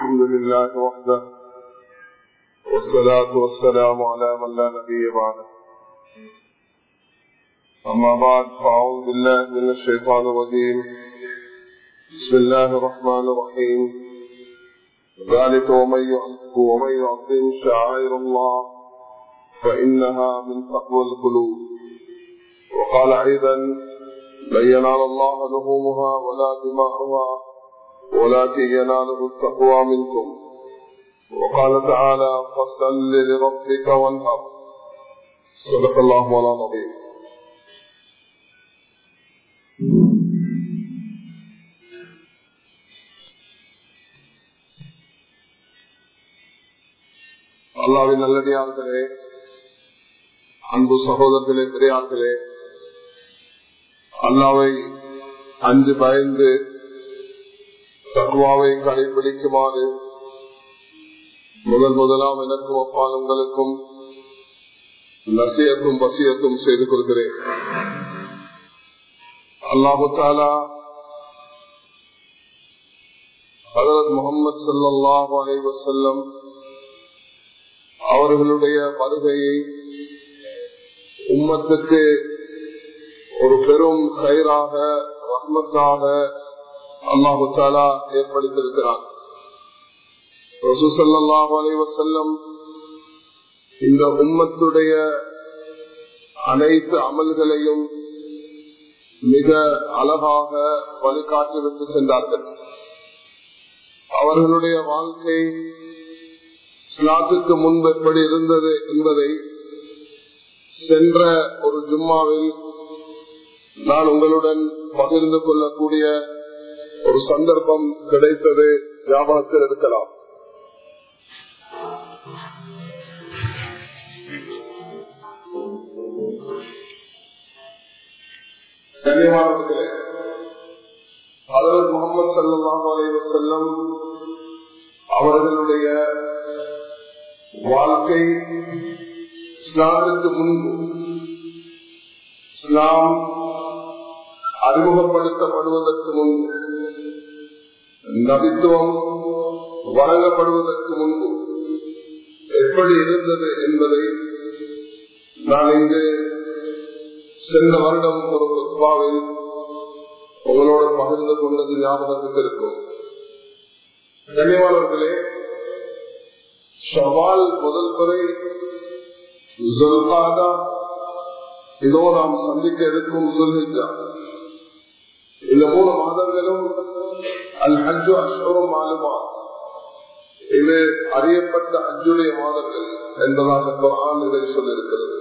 الحمد لله وحده والصلاة والسلام على من لا نبي بعده أما بعد فأعوذ بالله من الشيطان الرجيم بسم الله الرحمن الرحيم ذلك ومن ومن يعظم شعائر الله فإنها من تقوى القلوب وقال أيضا لن ينال الله لحومها ولا دماؤها ولكن يناله التقوى منكم وقال تعالى فصل لربك وانهر صدق الله مولانا العظيم அல்லாவின் நல்லடியார்களே அன்பு சகோதரர்களே பெரியார்களே அல்லாவை அஞ்சு பயந்து தக்குவாவை கடைபிடிக்குமாறு முதல் முதலாம் எனக்கும் அப்பால் உங்களுக்கும் நசியத்தும் வசியத்தும் செய்து கொள்கிறேன் அல்லாஹு தாலா ஹசரத் முகமது சல்லாஹ் அலை வசல்லம் அவர்களுடைய வருகையை உம்மத்துக்கு ஒரு பெரும் கயிறாக ரஹ்மத்தாக அல்லாஹு தாலா ஏற்படுத்தியிருக்கிறார் செல்லம் இந்த உம்மத்துடைய அனைத்து அமல்களையும் மிக அழகாக வழிகாட்டி விட்டு சென்றார்கள் அவர்களுடைய வாழ்க்கை ஸ்லாத்துக்கு முன்பு எப்படி இருந்தது என்பதை சென்ற ஒரு ஜும்மாவில் நான் உங்களுடன் பகிர்ந்து கொள்ளக்கூடிய ஒரு சந்தர்ப்பம் கிடைத்தது ஞாபகத்தில் இருக்கலாம் கண்ணியமானவர்களே அதற்கு முகமது சல்லாஹ் அலைவசல்லம் அவர்களுடைய வாழ்க்கை இஸ்லாமுக்கு முன்பு இஸ்லாம் அறிமுகப்படுத்தப்படுவதற்கு முன்பு நபித்துவம் வழங்கப்படுவதற்கு முன்பு எப்படி இருந்தது என்பதை நான் இங்கு சென்ற வருடம் ஒரு குத்பாவில் உங்களோடு பகிர்ந்து கொண்டது ஞாபகத்துக்கு இருக்கும் கனிவாளர்களே ஷவால் முதல் முறை ஜொல்காதா இதோ நாம் சந்திக்க இருக்கும் சொல்லிச்சா இந்த மூணு மாதங்களும் அல் ஹஜ்ஜு அஷ்வரம் ஆளுமா இது அறியப்பட்ட அஜுடைய மாதங்கள் என்பதாக குரான் இதை சொல்லியிருக்கிறது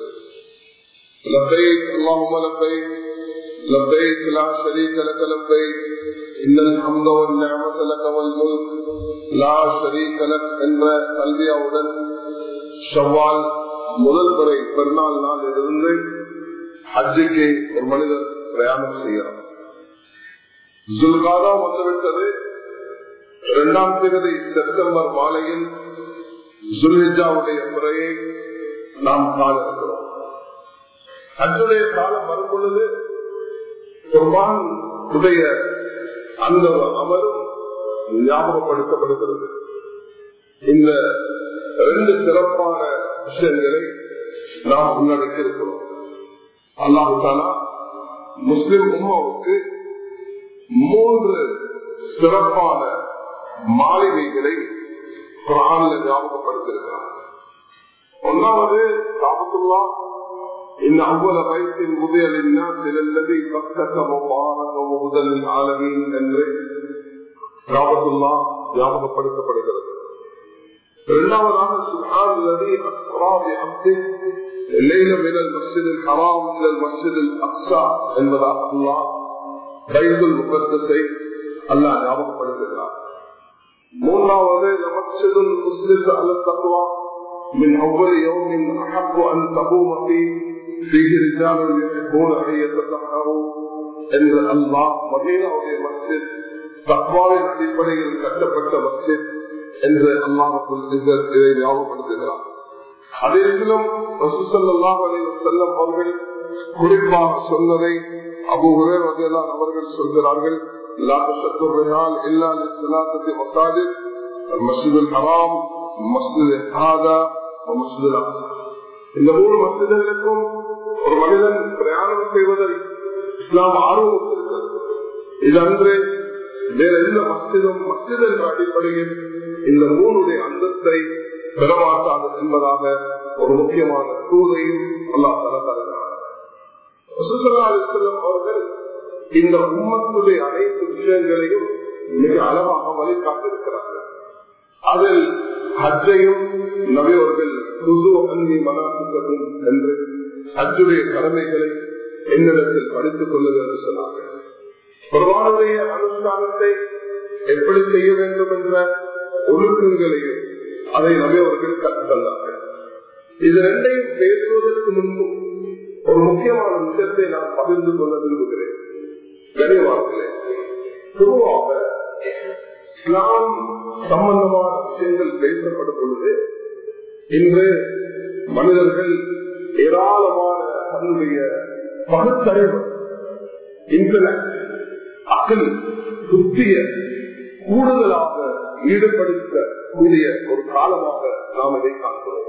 لبيك اللهم لبيك لبيك لا شريك لك لبيك إن الحمد والنعمة لك والملك لا شريك لك என்ற கல்வியாவுடன் ஷவ்வால் முதல் முறை பெருநாள் நாள் இருந்து ஹஜ்ஜுக்கு ஒரு மனிதர் பிரயாணம் செய்யறார் ஜுல்காதா வந்துவிட்டது இரண்டாம் தேதி செப்டம்பர் மாலையில் ஜுல்ஹிஜாவுடைய முறையை நாம் காண இருக்கிறோம் அன்றைய காலம் வரும் பொழுது குர்பான் உடைய அந்த அமலும் ஞாபகப்படுத்தப்படுகிறது இந்த ரெண்டு சிறப்பான விஷயங்களை நாம் முன்னெடுக்க இருக்கிறோம் அல்லாஹாலா முஸ்லிம் உமாவுக்கு மூன்று சிறப்பான மாளிகைகளை குரான்ல ஞாபகப்படுத்திருக்கிறார் ஒன்னாவது காபத்துல்லா إن أول بيت وضع للناس للذي بكة مبارك وهدى للعالمين என்று ராபத்துல்லா ஞாபகப்படுத்தப்படுகிறது இரண்டாவதாக சுஹான் الذي أسرى بعبده الليل من المسجد الحرام إلى المسجد الأقصى என்பதாக அல்லாஹ் பைபிள் முகத்தத்தை அல்லாஹ் ஞாபகப்படுத்துகிறார் மூன்றாவது المسجد المسلم على التقوى من أول يوم أحب أن تقوم فيه فيه رجال يحبون أن يتطهروا என்று அல்லாஹ் மதீனாவுடைய மஸ்ஜித் தக்வாவின் அடிப்படையில் கட்டப்பட்ட மஸ்ஜித் என்று அல்லாஹுக்குள் இதை ஞாபகப்படுத்துகிறார் அதேசிலும் செல்லம் அவர்கள் குறிப்பாக சொன்னதை அபு உரேர் அவர்கள் சொல்கிறார்கள் لا تشد الرحال إلا للثلاثة مساجد மசிதுல் ஹராம் மசிது ஹாதா மசிதுல் அக்ஸா இந்த மூணு மசிதர்களுக்கும் ஒரு மனிதன் பிரயாணம் செய்வதில் இஸ்லாம் ஆர்வம் இருக்கிறது இது அன்று வேற எந்த மசிதும் மசித் என்ற அடிப்படையில் இந்த மூணுடைய அந்தத்தை பெறமாட்டாது என்பதாக ஒரு முக்கியமான தூதையும் அல்லா தர தருகிறார் அவர்கள் இந்த உம்மத்துடைய அனைத்து விஷயங்களையும் மிக அளவாக வழிகாட்டிருக்கிறார்கள் அதில் ஹஜ்ஜையும் நபியவர்கள் புது அந்நி மனசுக்கும் என்று ஹஜ்ஜுடைய கடமைகளை என்னிடத்தில் படித்துக் கொள்ளுங்கள் என்று சொன்னார்கள் குர்பானுடைய அனுஷ்டானத்தை எப்படி செய்ய வேண்டும் என்ற ஒழுக்கங்களையும் அதை நபியவர்கள் கற்றுத்தந்தார்கள் இது ரெண்டையும் பேசுவதற்கு முன்பும் ஒரு முக்கியமான விஷயத்தை நான் பகிர்ந்து கொள்ள விரும்புகிறேன் கனிவார்களே பொதுவாக இஸ்லாம் சம்பந்தமான விஷயங்கள் பேசப்படும் பொழுது இன்று மனிதர்கள் ஏராளமான தன்னுடைய பகுத்தறிவு இன்டலக்ட் அக்கல் புத்திய கூடுதலாக ஈடுபடுத்தக்கூடிய ஒரு காலமாக நாம் இதை காண்கிறோம்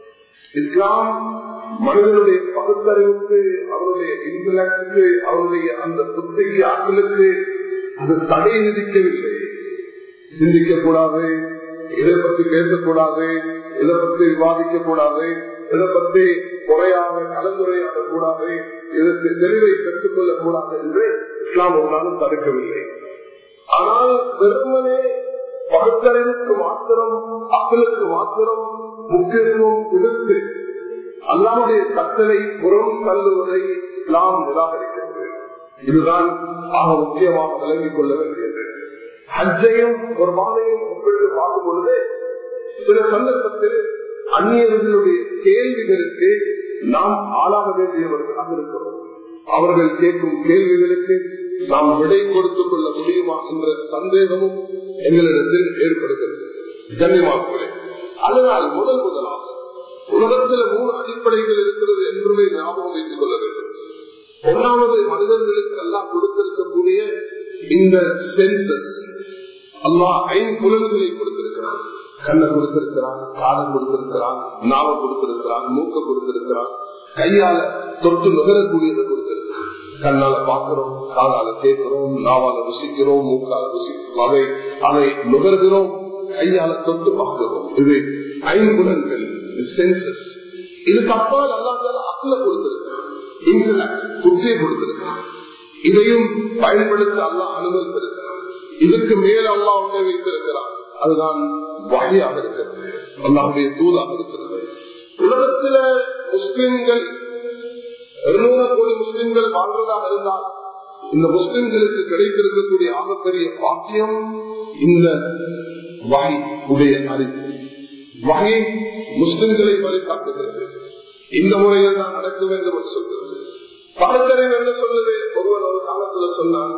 இஸ்லாம் மனிதனுடைய பகுத்தறிவுக்கு அவருடைய இன்டலக்டுக்கு அவருடைய அந்த புத்திக்கு ஆற்றலுக்கு அது தடை விதிக்கவில்லை சிந்திக்க கூடாது இதை பற்றி பேசக்கூடாது இதை பற்றி விவாதிக்க கூடாது இதை பற்றி குறையாக கலந்துரையாட கூடாது இதற்கு தெளிவை பெற்றுக் கொள்ளக் கூடாது என்று இஸ்லாம் ஒரு நாளும் தடுக்கவில்லை ஆனால் வெறுமனே பகுத்தறிவுக்கு மாத்திரம் மக்களுக்கு மாத்திரம் முக்கியத்துவம் கொடுத்து அல்லாவுடைய கட்டளை புறம் தள்ளுவதை நாம் நிராகரிக்கிறது இதுதான் ஆக முக்கியமாக விளங்கிக் கொள்ள வேண்டியது ஹஜ்ஜையும் ஒரு மாதையும் ஒப்பிட்டு பார்க்கும் பொழுது சில சந்தர்ப்பத்தில் அந்நியர்களுடைய கேள்விகளுக்கு நாம் ஆளாக வேண்டியவர்களாக இருக்கிறோம் அவர்கள் கேட்கும் கேள்விகளுக்கு நாம் விடை கொடுத்துக் கொள்ள முடியுமா என்ற சந்தேகமும் எங்களிடத்தில் ஏற்படுகிறது கண்ணியமாக்குகிறே அதனால் முதல் முதலாக உலகத்தில் மூணு அடிப்படைகள் இருக்கிறது என்றுமே ஞாபகம் வைத்துக் கொள்ள வேண்டும் ஒன்றாவது மனிதர்களுக்கு எல்லாம் கொடுத்திருக்கக்கூடிய இந்த சென்சஸ் அல்லா ஐம்புலன்களை கொடுத்திருக்கிறான் கண்ணை கொடுத்திருக்கிறான் காதை கொடுத்திருக்கிறான் நாவை கொடுத்திருக்கிறான் மூக்க கொடுத்திருக்கிறான் கையால தொட்டு நுகரக்கூடியதை கொடுத்திருக்கிறான் கண்ணால பாக்குறோம் காதால கேட்கிறோம் நாவால ருசிக்கிறோம் மூக்கால ருசிக்கிறோம் அதை அதை நுகர்கிறோம் கையால தொட்டு பார்க்கிறோம் இது ஐம்புலன்கள் சென்சஸ் இதுக்கு அப்பால் அல்லாத அக்கல கொடுத்திருக்கிறான் இன்டலக்ட் புத்தியை கொடுத்திருக்கிறான் இதையும் பயன்படுத்த அல்லா அனுமதித்திருக்கிறான் இதுக்கு மேல் அல்லா உன்னை வைத்திருக்கிறான் அதுதான் வகையாக இருக்கிறது அல்லாவுடைய தூதாக இருக்கிறது உலகத்தில முஸ்லிம்கள் இருநூறு கோடி முஸ்லிம்கள் வாழ்றதாக இருந்தால் இந்த முஸ்லிம்களுக்கு கிடைத்திருக்கக்கூடிய ஆகப்பெரிய பாக்கியம் இந்த வகை உடைய அறிவு வகை முஸ்லிம்களை வழிகாட்டுகிறது இந்த முறையில் தான் நடக்க வேண்டும் என்று சொல்கிறது பகத்தறிவு என்ன சொல்லுது ஒருவன் ஒரு காலத்துல சொன்னான்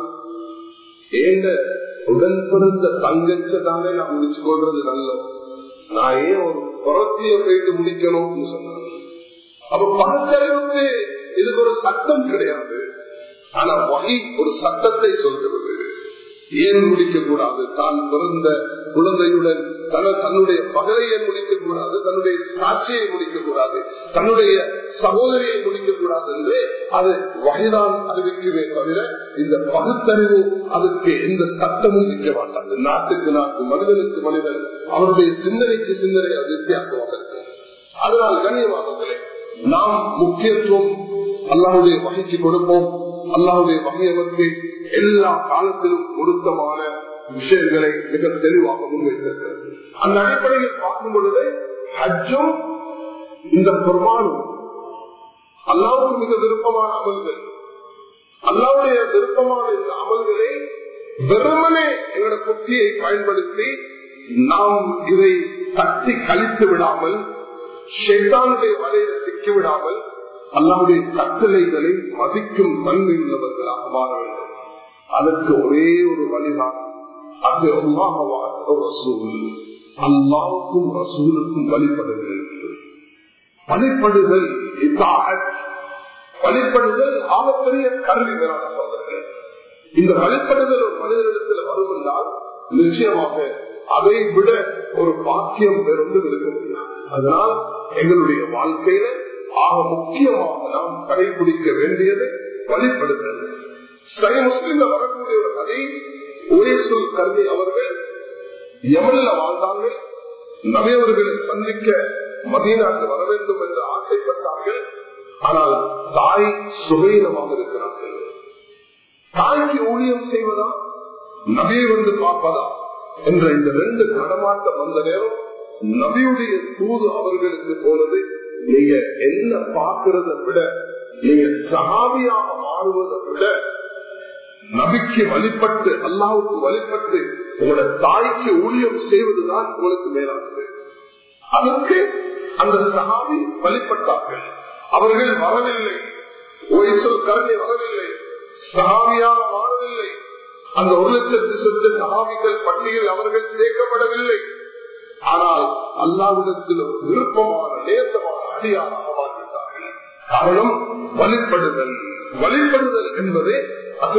ஏண்ட உடன் பிறந்த தங்கச்ச தானே நான் முடிச்சு கொள்றது நல்ல நான் ஏன் ஒரு புறத்திய போயிட்டு முடிக்கணும்னு சொன்னான் அப்ப பகத்தறிவுக்கு இதுக்கு ஒரு சட்டம் கிடையாது ஆனா வகை ஒரு சட்டத்தை சொல்கிறது ஏன் முடிக்க கூடாது தான் பிறந்த குழந்தையுடன் தன தன்னுடைய பகலையை முடிக்க கூடாது தன்னுடைய சாட்சியை முடிக்க கூடாது தன்னுடைய சகோதரியை முடிக்க கூடாது என்று அது வகைதான் அறிவிக்கவே தவிர இந்த பகுத்தறிவு அதுக்கு எந்த சட்டமும் நிற்க மாட்டாது நாட்டுக்கு நாட்டு மனிதனுக்கு மனிதன் அவருடைய சிந்தனைக்கு சிந்தனை அது வித்தியாசமாக இருக்கு அதனால் கண்ணியமானவர்களே நாம் முக்கியத்துவம் அல்லாவுடைய வகைக்கு கொடுப்போம் அல்லாவுடைய வகையவருக்கு எல்லா காலத்திலும் பொருத்தமான விஷயங்களை மிக தெளிவாக முன்வைத்திருக்கிறது அந்த அடிப்படையில் பார்க்கும் பொழுது ஹஜ்ஜும் இந்த குர்பானும் அல்லாவுக்கு மிக விருப்பமான அமல்கள் அல்லாவுடைய விருப்பமான இந்த அமல்களை வெறுமனே எங்களோட புத்தியை பயன்படுத்தி நாம் இதை தட்டி கழித்து விடாமல் ஷெட்டானுடைய வலையில சிக்கிவிடாமல் அல்லாவுடைய கட்டளைகளை மதிக்கும் தன்மை உள்ளவர்களாக மாற வேண்டும் அதற்கு ஒரே ஒரு வழிதான் அது அல்லாவுக்கும் ரசூலுக்கும் வழிபடுதல் வழிபடுதல் வழிபடுதல் ஆகப்பெரிய கல்வி மேலான சோதர்கள் இந்த வழிபடுதல் ஒரு மனிதனிடத்தில் வரும் என்றால் நிச்சயமாக அதை விட ஒரு பாக்கியம் பெருந்து இருக்க முடியாது அதனால் எங்களுடைய வாழ்க்கையில ஆக முக்கியமாக நாம் கடைபிடிக்க வேண்டியது வழிபடுதல் சரி முஸ்லிம்ல வரக்கூடிய ஒரு கதை ஒரேசுல் கருதி அவர்கள் எமன்ல வாழ்ந்தார்கள் நபியவர்களை சந்திக்க மதீனாக்கு வர வேண்டும் என்று ஆசைப்பட்டார்கள் ஆனால் தாய் சுகையினமாக இருக்கிறார்கள் தாய்க்கு ஊழியம் செய்வதா நபியை வந்து பார்ப்பதா என்ற இந்த ரெண்டு நடமாட்டம் வந்த நேரம் நபியுடைய தூது அவர்களுக்கு போனது நீங்க என்ன பார்க்கிறத விட நீங்க சகாவியாக மாறுவதை விட நபிக்கு வழிபட்டு அல்லாவுக்கு வழிபட்டு உங்களோட தாய்க்கு ஊழியம் செய்வதுதான் உங்களுக்கு மேலானது அதற்கு அந்த சகாவி வழிபட்டார்கள் அவர்கள் வரவில்லை ஒய்சொல் கருணை வரவில்லை சகாவியாக மாறவில்லை அந்த ஒரு லட்சத்து சொத்து சகாவிகள் பட்டியல் அவர்கள் சேர்க்கப்படவில்லை ஆனால் அல்லாவிடத்தில் ஒரு விருப்பமான நேசமான அடியாராக வாழ்ந்தார்கள் காரணம் வழிபடுதல் வழிபடுதல் என்பது அது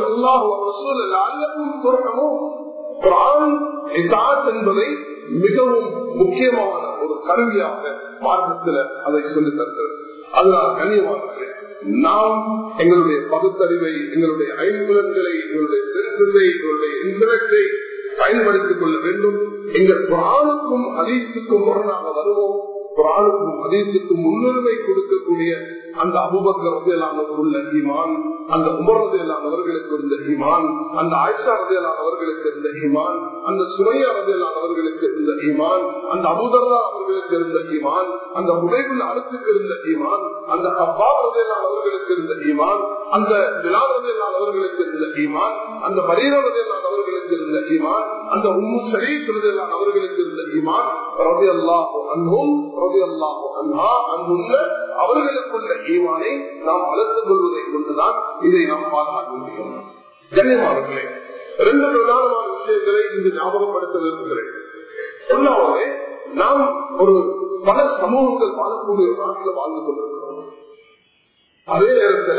என்பதை மிகவும் முக்கியமான ஒரு கருவியாக மார்க்கத்தில் அதை சொல்லி தருகிறது அதனால் கண்ணியமானவர்களே நாம் எங்களுடைய பகுத்தறிவை எங்களுடைய ஐம்புலன்களை எங்களுடைய செல்வத்தை எங்களுடைய இன்டலெக்டை பயன்படுத்திக் கொள்ள வேண்டும் எங்கள் புறானுக்கும் அதீசுக்கும் முரணாக வருவோம் குரானுக்கும் அதீசுக்கும் முன்னுரிமை கொடுக்கக்கூடிய அந்த அபுபக்கரதையிலான உள்ள ஈமான் அந்த உமரதையிலானவர்களுக்கு இருந்த ஈமான் அந்த ஆயிஷா ரதையிலானவர்களுக்கு இருந்த ஈமான் அந்த சுமையா ரதையிலானவர்களுக்கு இருந்த ஈமான் அந்த அபுதர்லா அவர்களுக்கு இருந்த ஈமான் அந்த உடைவுள்ள அரசுக்கு இருந்த ஈமான் அந்த அப்பா ரதையிலானவர்களுக்கு இருந்த ஈமான் அந்த விழா ரதையிலானவர்களுக்கு இருந்த ஈமான் அந்த பரீர ரதையிலானவர்களுக்கு இருந்த ஈமான் அந்த உம்மு ஷரீப் ரதையிலானவர்களுக்கு இருந்த ஈமான் ரவி அல்லாஹோ அன்பும் ரவி அல்லாஹோ அண்ணா அன்புள்ள அவர்களுக்குள்ள ஈமானை நாம் வளர்த்துக் கொள்வதை கொண்டுதான் இதை நாம் பாதுகாக்க முடியும் கண்ணியமானவர்களே இரண்டு பிரதானமான விஷயங்களை இங்கு ஞாபகப்படுத்த விரும்புகிறேன் ஒன்றாவது நாம் ஒரு பல சமூகங்கள் வாழக்கூடிய ஒரு நாட்டில் வாழ்ந்து கொண்டிருக்கிறோம் அதே நேரத்தில்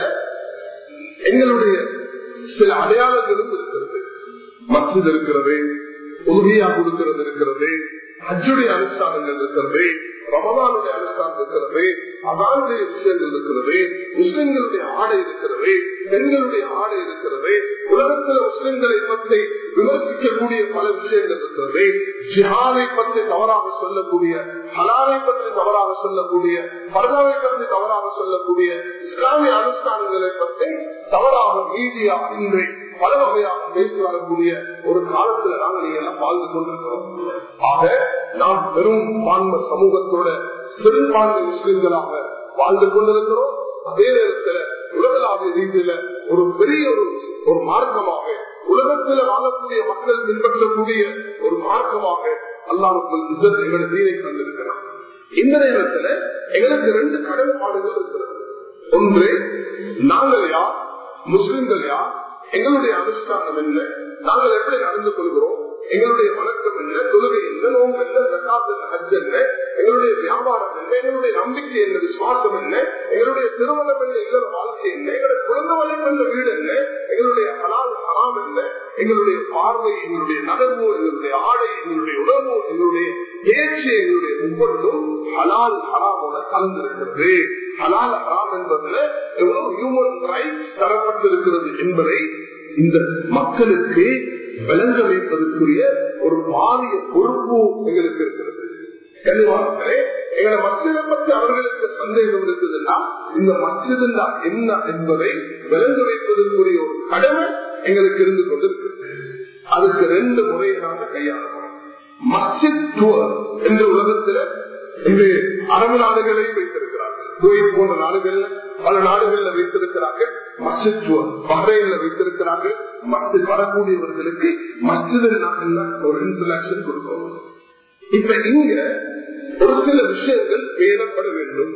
எங்களுடைய சில அடையாளங்களும் இருக்கிறது மசித் இருக்கிறது உறுதியா கொடுக்கிறது இருக்கிறது அஜுடைய அனுஷ்டானங்கள் இருக்கிறது ரமதானுடைய அனுஷ்டானம் இருக்கிறது அதானுடைய விஷயங்கள் இருக்கிறது முஸ்லிம்களுடைய ஆடை இருக்கிறது பெண்களுடைய ஆடை இருக்கிறது உலகத்தில் முஸ்லிம்களை பற்றி விமர்சிக்கக்கூடிய பல விஷயங்கள் இருக்கிறது ஜிஹானை பற்றி தவறாக சொல்லக்கூடிய ஹலாலை பற்றி தவறாக சொல்லக்கூடிய பர்தாவை பற்றி தவறாக சொல்லக்கூடிய இஸ்லாமிய அனுஷ்டானங்களை பற்றி தவறாக மீடியா இன்று பல வகையாக பேசி வரக்கூடிய ஒரு காலத்துல நாங்கள் நீங்க எல்லாம் வாழ்ந்து கொண்டிருக்கிறோம் ஆக நாம் பெரும் பான்ம சமூகத்தோட சிறுபான்மை முஸ்லிம்களாக வாழ்ந்து கொண்டிருக்கிறோம் அதே நேரத்தில் உலகளாவிய ரீதியில ஒரு பெரிய ஒரு ஒரு மார்க்கமாக உலகத்தில் வாழக்கூடிய மக்கள் பின்பற்றக்கூடிய ஒரு மார்க்கமாக அல்லாவுக்கு எங்களை நீரை தந்திருக்கிறார் இந்த நேரத்தில் எங்களுக்கு ரெண்டு கடமைப்பாடுகள் இருக்கிறது ஒன்று நாங்கள் யார் முஸ்லிம்கள் யார் எங்களுடைய அனுஷ்டானம் என்ன நாங்கள் எப்படி நடந்து கொள்கிறோம் எங்களுடைய வணக்கம் என்ன தொழுகை என்ன நோம்பு என்ன ஜக்காத்து ஹஜ் என்ன எங்களுடைய வியாபாரம் என்ன எங்களுடைய நம்பிக்கை என்ன விசுவாசம் என்ன எங்களுடைய திருமணம் என்ன எங்களோட வாழ்க்கை என்ன எங்களுடைய குழந்தை வளர்ப்பு என்ற வீடு என்ன எங்களுடைய ஹலால் ஹராம் என்ன எங்களுடைய பார்வை எங்களுடைய நகர்வு எங்களுடைய ஆடை எங்களுடைய உணர்வு எங்களுடைய பேச்சு எங்களுடைய ஒவ்வொன்றும் ஹலால் ஹராமோட கலந்திருக்கிறது ஹலால் ஹராம் என்பதுல எவ்வளவு ஹியூமன் ரைட்ஸ் தரப்பட்டிருக்கிறது என்பதை இந்த மக்களுக்கு விளங்க வைப்பதற்குரிய ஒரு பாரிய பொறுப்பு எங்களுக்கு இருக்கிறது கனிவார்களே எங்களை மசிதை பற்றி அவர்களுக்கு சந்தேகம் இருக்குதுன்னா இந்த மசிதா என்ன என்பதை விளங்க வைப்பதற்குரிய ஒரு கடமை எங்களுக்கு இருந்து கொண்டிருக்கிறது அதுக்கு ரெண்டு முறையை நாங்கள் கையாளணும் மஸ்ஜித் டூர் என்ற உலகத்தில் இன்று அரபு நாடுகளை வைத்திருக்கிறார்கள் குவைத் போன்ற நாடுகள்ல பல நாடுகள்ல வைத்திருக்கிறார்கள் மஸ்ஜித் டூர் பஹ்ரைன்ல வைத்திருக்கிறார்கள் மஸ்ஜித் வரக்கூடியவர்களுக்கு மஸ்ஜித் ஒரு இன்சுலேஷன் கொடுக்கணும் இப்ப இங்க ஒரு சில விஷயங்கள் பேரப்பட வேண்டும்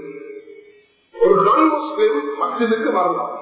ஒரு நான் முஸ்லிம் மஸ்ஜிதுக்கு வரலாம்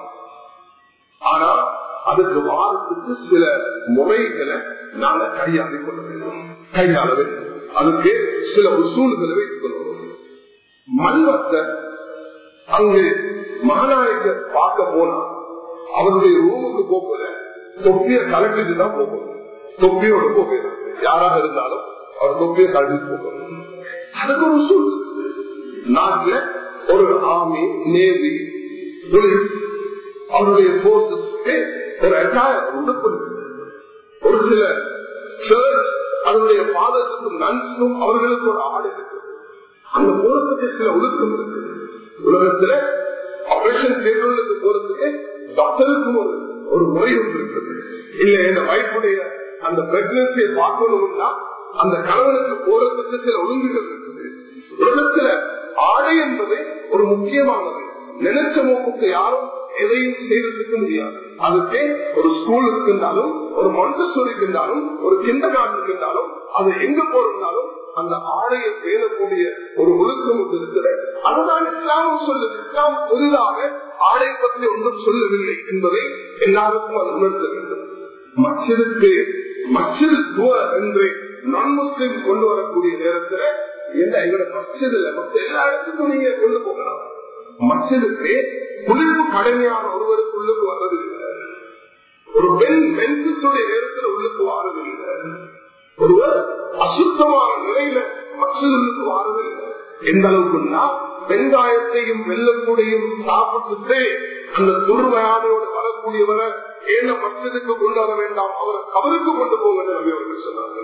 ஆனா அதுக்கு வாரத்துக்கு சில முறைகளை நாங்க கையாளி கொள்ள வேண்டும் கையாள வேண்டும் அதுக்கு சில உசூல்களை வைத்துக் கொள்வோம் மல்வத்தை அங்கு மகாநாயகர் பார்க்க போனா அவருடைய ரூமுக்கு போகல தொப்பிய கலக்கிட்டு தான் போகணும் தொப்பியோட போகணும் யாராக இருந்தாலும் அவர் தொப்பியை கல்வி போகணும் அதுக்கு ஒரு சூழ் நாட்டுல ஒரு ஆர்மி நேவி போலீஸ் அவருடைய போர்சஸ்க்கு ஒரு அட்டாயர் உடுப்பு இருக்கு. ஒரு சில சர்ச் அதனுடைய பாதத்துக்கும் நன்ஸுக்கும் அவர்களுக்கு ஒரு ஆடு இருக்கு அந்த போறதுக்கு சில ஒழுக்கம் இருக்கு உலகத்துல ஆபரேஷன் தேர்வுகளுக்கு போறதுக்கு டாக்டருக்கும் ஒரு ஒரு முறை ஒன்று இருக்குது இல்ல என் வைஃபுடைய அந்த பிரெக்னன்சியை பார்க்கணும்னா அந்த கணவனுக்கு போறதுக்கு சில ஒழுங்குகள் இருக்குது உலகத்துல ஆடை என்பது ஒரு முக்கியமானது நினைச்ச நோக்குக்கு யாரும் எதையும் செய்யறதுக்கு முடியாது அதுக்கு ஒரு ஸ்கூல் இருக்கின்றாலும் ஒரு மொண்டசூர் இருக்கின்றாலும் ஒரு கிண்டர் கார்டன் இருக்கின்றாலும் அது எங்க போறதுனாலும் அந்த ஆடையை பேணக்கூடிய ஒரு ஒழுக்கம் ஒன்று இருக்கிறது அதுதான் இஸ்லாமும் சொல்லுது இஸ்லாம் புதிதாக ஆடை பற்றி ஒன்றும் சொல்லவில்லை என்பதை எல்லாருக்கும் அது உணர்த்த வேண்டும் மச்சிதுக்கு மச்சிது துவ என்று நான் முஸ்லிம் கொண்டு வரக்கூடிய நேரத்துல என்ன எங்களோட மச்சிதுல மற்ற எல்லா இடத்துக்கும் நீங்க கொண்டு போகலாம் மச்சிதுக்கு குளிர்வு கடுமையான ஒருவருக்கு உள்ளுக்கு வர்றதில்லை ஒரு பெண் மென்சுடைய நேரத்தில் உள்ளுக்கு வாரதில்லை ஒருவர் அசுத்தமான நிலையில மற்றவர்களுக்கு வாரதில்லை எந்த அளவுக்குன்னா வெங்காயத்தையும் வெள்ளக்கூடையும் சாப்பிட்டுட்டு அந்த துர்மையானோடு வரக்கூடியவரை ஏன மற்றதுக்கு கொண்டு வர வேண்டாம் அவரை கவருக்கு கொண்டு போங்க அவர்கள் சொன்னார்கள்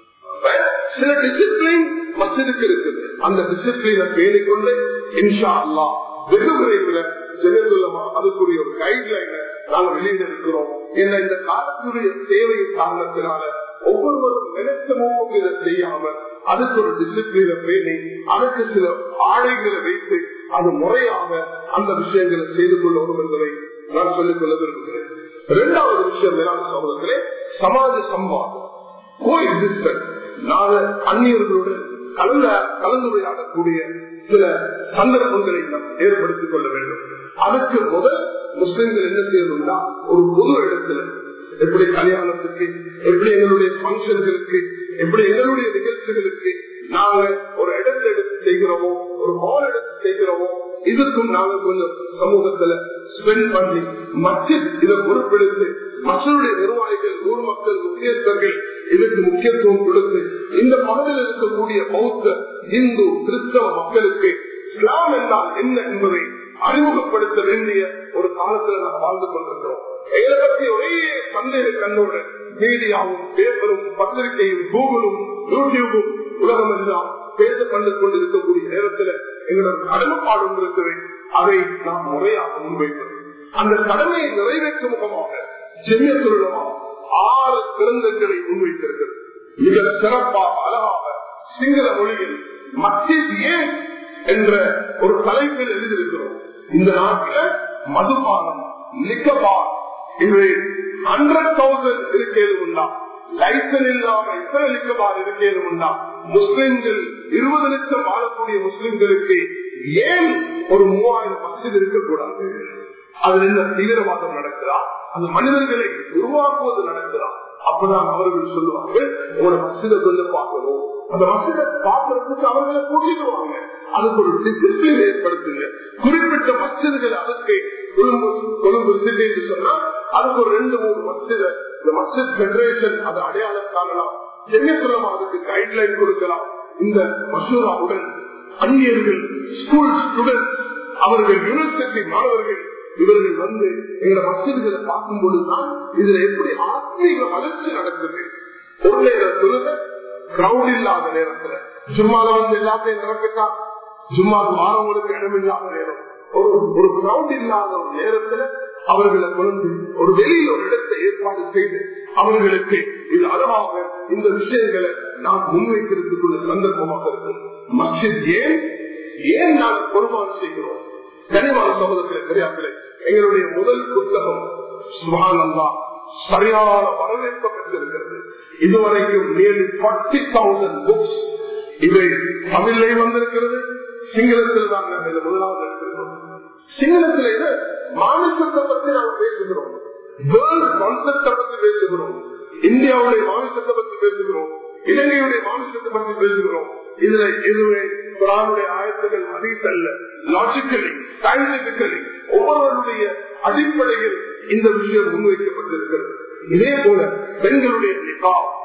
சில டிசிப்ளின் மசிதுக்கு இருக்குது அந்த டிசிப்ளினை பேணிக்கொண்டு இன்ஷா அல்லா வெகு விரைவில் ஜெகத்துள்ளமா அதுக்குரிய ஒரு கைட்லைனை நாங்க வெளியிட இருக்கிறோம் என்ன இந்த காலத்துடைய தேவையின் காரணத்தினால ஒவ்வொருவரும் நினைச்சமும் இதை செய்யாம அதுக்கு ஒரு டிசிப்ளினை பேணி அதுக்கு சில ஆடைகளை வைத்து அது முறையாக அந்த விஷயங்களை செய்து கொள்ளணும் என்பதை நான் சொல்லிக் கொள்ள விரும்புகிறேன் இரண்டாவது விஷயம் மேலான சமூகத்திலே சமாஜ சம்பாதம் கோ எக்ஸிஸ்டன்ட் நாங்க அந்நியர்களுடன் கலந்த கலந்துரையாடக்கூடிய சில சந்தர்ப்பங்களை நாம் ஏற்படுத்திக் கொள்ள வேண்டும் அதுக்கு முதல் முஸ்லிம்கள் என்ன செய்யணும்னா ஒரு பொது இடத்துல எப்படி கல்யாணத்துக்கு எப்படி எங்களுடைய பங்கன்களுக்கு எப்படி எங்களுடைய நிகழ்ச்சிகளுக்கு நாங்க ஒரு இடத்தை எடுத்து செய்கிறோமோ ஒரு ஹால் எடுத்து செய்கிறோமோ இதுக்கும் நாங்க கொஞ்சம் சமூகத்துல ஸ்பெண்ட் பண்ணி மற்ற இதை பொறுப்பெடுத்து மக்களுடைய நிர்வாகிகள் ஊர் மக்கள் முக்கியஸ்தர்கள் இதுக்கு முக்கியத்துவம் கொடுத்து இந்த பகுதியில் இருக்கக்கூடிய பௌத்த இந்து கிறிஸ்தவ மக்களுக்கு இஸ்லாம் என்றால் என்ன என்பதை அறிமுகப்படுத்த வேண்டிய ஒரு காலத்துல நாம் வாழ்ந்து கொண்டிருக்கிறோம் எங்களை பற்றி ஒரே சந்தேக கண்ணோடு மீடியாவும் பேப்பரும் பத்திரிகையும் கூகுளும் யூடியூபும் உலகம் எல்லாம் பேச கண்டு கொண்டிருக்கக்கூடிய நேரத்தில் எங்களோட கடமைப்பாடு இருக்கிறது அதை நாம் முறையாக முன்வைப்பது அந்த கடமையை நிறைவேற்றும் முகமாக ஜெமியத்துள்ளமாக ஆறு கிரந்தங்களை முன்வைத்திருக்கிறது மிக சிறப்பாக அழகாக சிங்கள மொழியில் மத்திய ஏன் என்ற ஒரு தலைப்பில் எழுதியிருக்கிறோம் இந்த நாட்டில் மதுபானம் லிக்கபார் இவை ஹண்ட்ரட் தௌசண்ட் இருக்கேது உண்டா லைசன் இல்லாம எத்தனை லிக்கபார் இருக்கேது உண்டா முஸ்லிம்கள் இருபது லட்சம் வாழக்கூடிய முஸ்லிம்களுக்கு ஏன் ஒரு மூவாயிரம் மசித் இருக்கக்கூடாது அதுல என்ன தீவிரவாதம் நடக்கிறா அந்த மனிதர்களை உருவாக்குவது நடக்கிறா அப்பதான் அவர்கள் சொல்லுவாங்க உங்களோட மசித கொஞ்சம் பார்க்கணும் அந்த மசித பார்க்கறதுக்கு அவர்களை கூட்டிடுவாங்க அதுக்கு ஒரு டிசிப்ளின் ஏற்படுத்துங்க குறிப்பிட்ட மசிதுகள் அதுக்கு கொழும்பு கொழும்பு சிட்டி என்று சொன்னா அதுக்கு ஒரு ரெண்டு மூணு மசித இந்த மசித் பெடரேஷன் அதை அடையாளம் காணலாம் சென்னைப்புறம் அதுக்கு கைட்லைன் கொடுக்கலாம் இந்த மசூராவுடன் அந்நியர்கள் ஸ்கூல் ஸ்டூடெண்ட்ஸ் அவர்கள் யூனிவர்சிட்டி மாணவர்கள் இவர்கள் வந்து எங்களை மசிதிகளை பார்க்கும் பொழுதுதான் இதுல எப்படி ஆத்மீக வளர்ச்சி நடக்குது ஒரு நேரம் சொல்லுங்க கிரௌட் இல்லாத நேரத்துல சும்மால வந்து எல்லாத்தையும் நிரப்பிட்டா சும்மா வாரவங்களுக்கு இடமில்லாத நேரம் ஒரு ஒரு கிரௌட் இல்லாத ஒரு நேரத்துல அவர்களை கொண்டு ஒரு வெளியில் ஒரு இடத்தை ஏற்பாடு செய்து அவர்களுக்கு இது அளவாக இந்த விஷயங்களை நாம் முன்வைக்கிறதுக்குள்ள சந்தர்ப்பமாக இருக்கும் மஸ்ஜித் ஏன் ஏன் நாங்கள் பொறுப்பாக செய்கிறோம் கனிவான சமூகத்தில் பெரியார்களே எங்களுடைய முதல் புத்தகம் சுகானந்தா சரியான வரவேற்பு பெற்றிருக்கிறது இதுவரைக்கும் நியர்லி ஃபார்ட்டி தௌசண்ட் புக்ஸ் இவை தமிழிலே வந்திருக்கிறது சிங்களத்தில் தான் நாங்கள் முதலாவது எடுத்திருக்கிறோம் சிங்களத்தில் இது மாநிலத்தை பற்றி நாம் பேசுகிறோம் வேர்ல்டு கான்செப்டை பற்றி பேசுகிறோம் இந்தியாவுடைய மாநிலத்தை பற்றி பேசுகிறோம் இலங்கையுடைய மாநிலத்தை பற்றி பேசுகிறோம் இதுல எதுவே குரானுடைய ஆயத்துகள் அதிகல்ல லாஜிக்கலி சயின்டிபிக்கலி ஒவ்வொருவருடைய அடிப்படையில் இந்த விஷயம் முன்வைக்கப்பட்டிருக்கிறது இதே போல பெண்களுடைய நிகா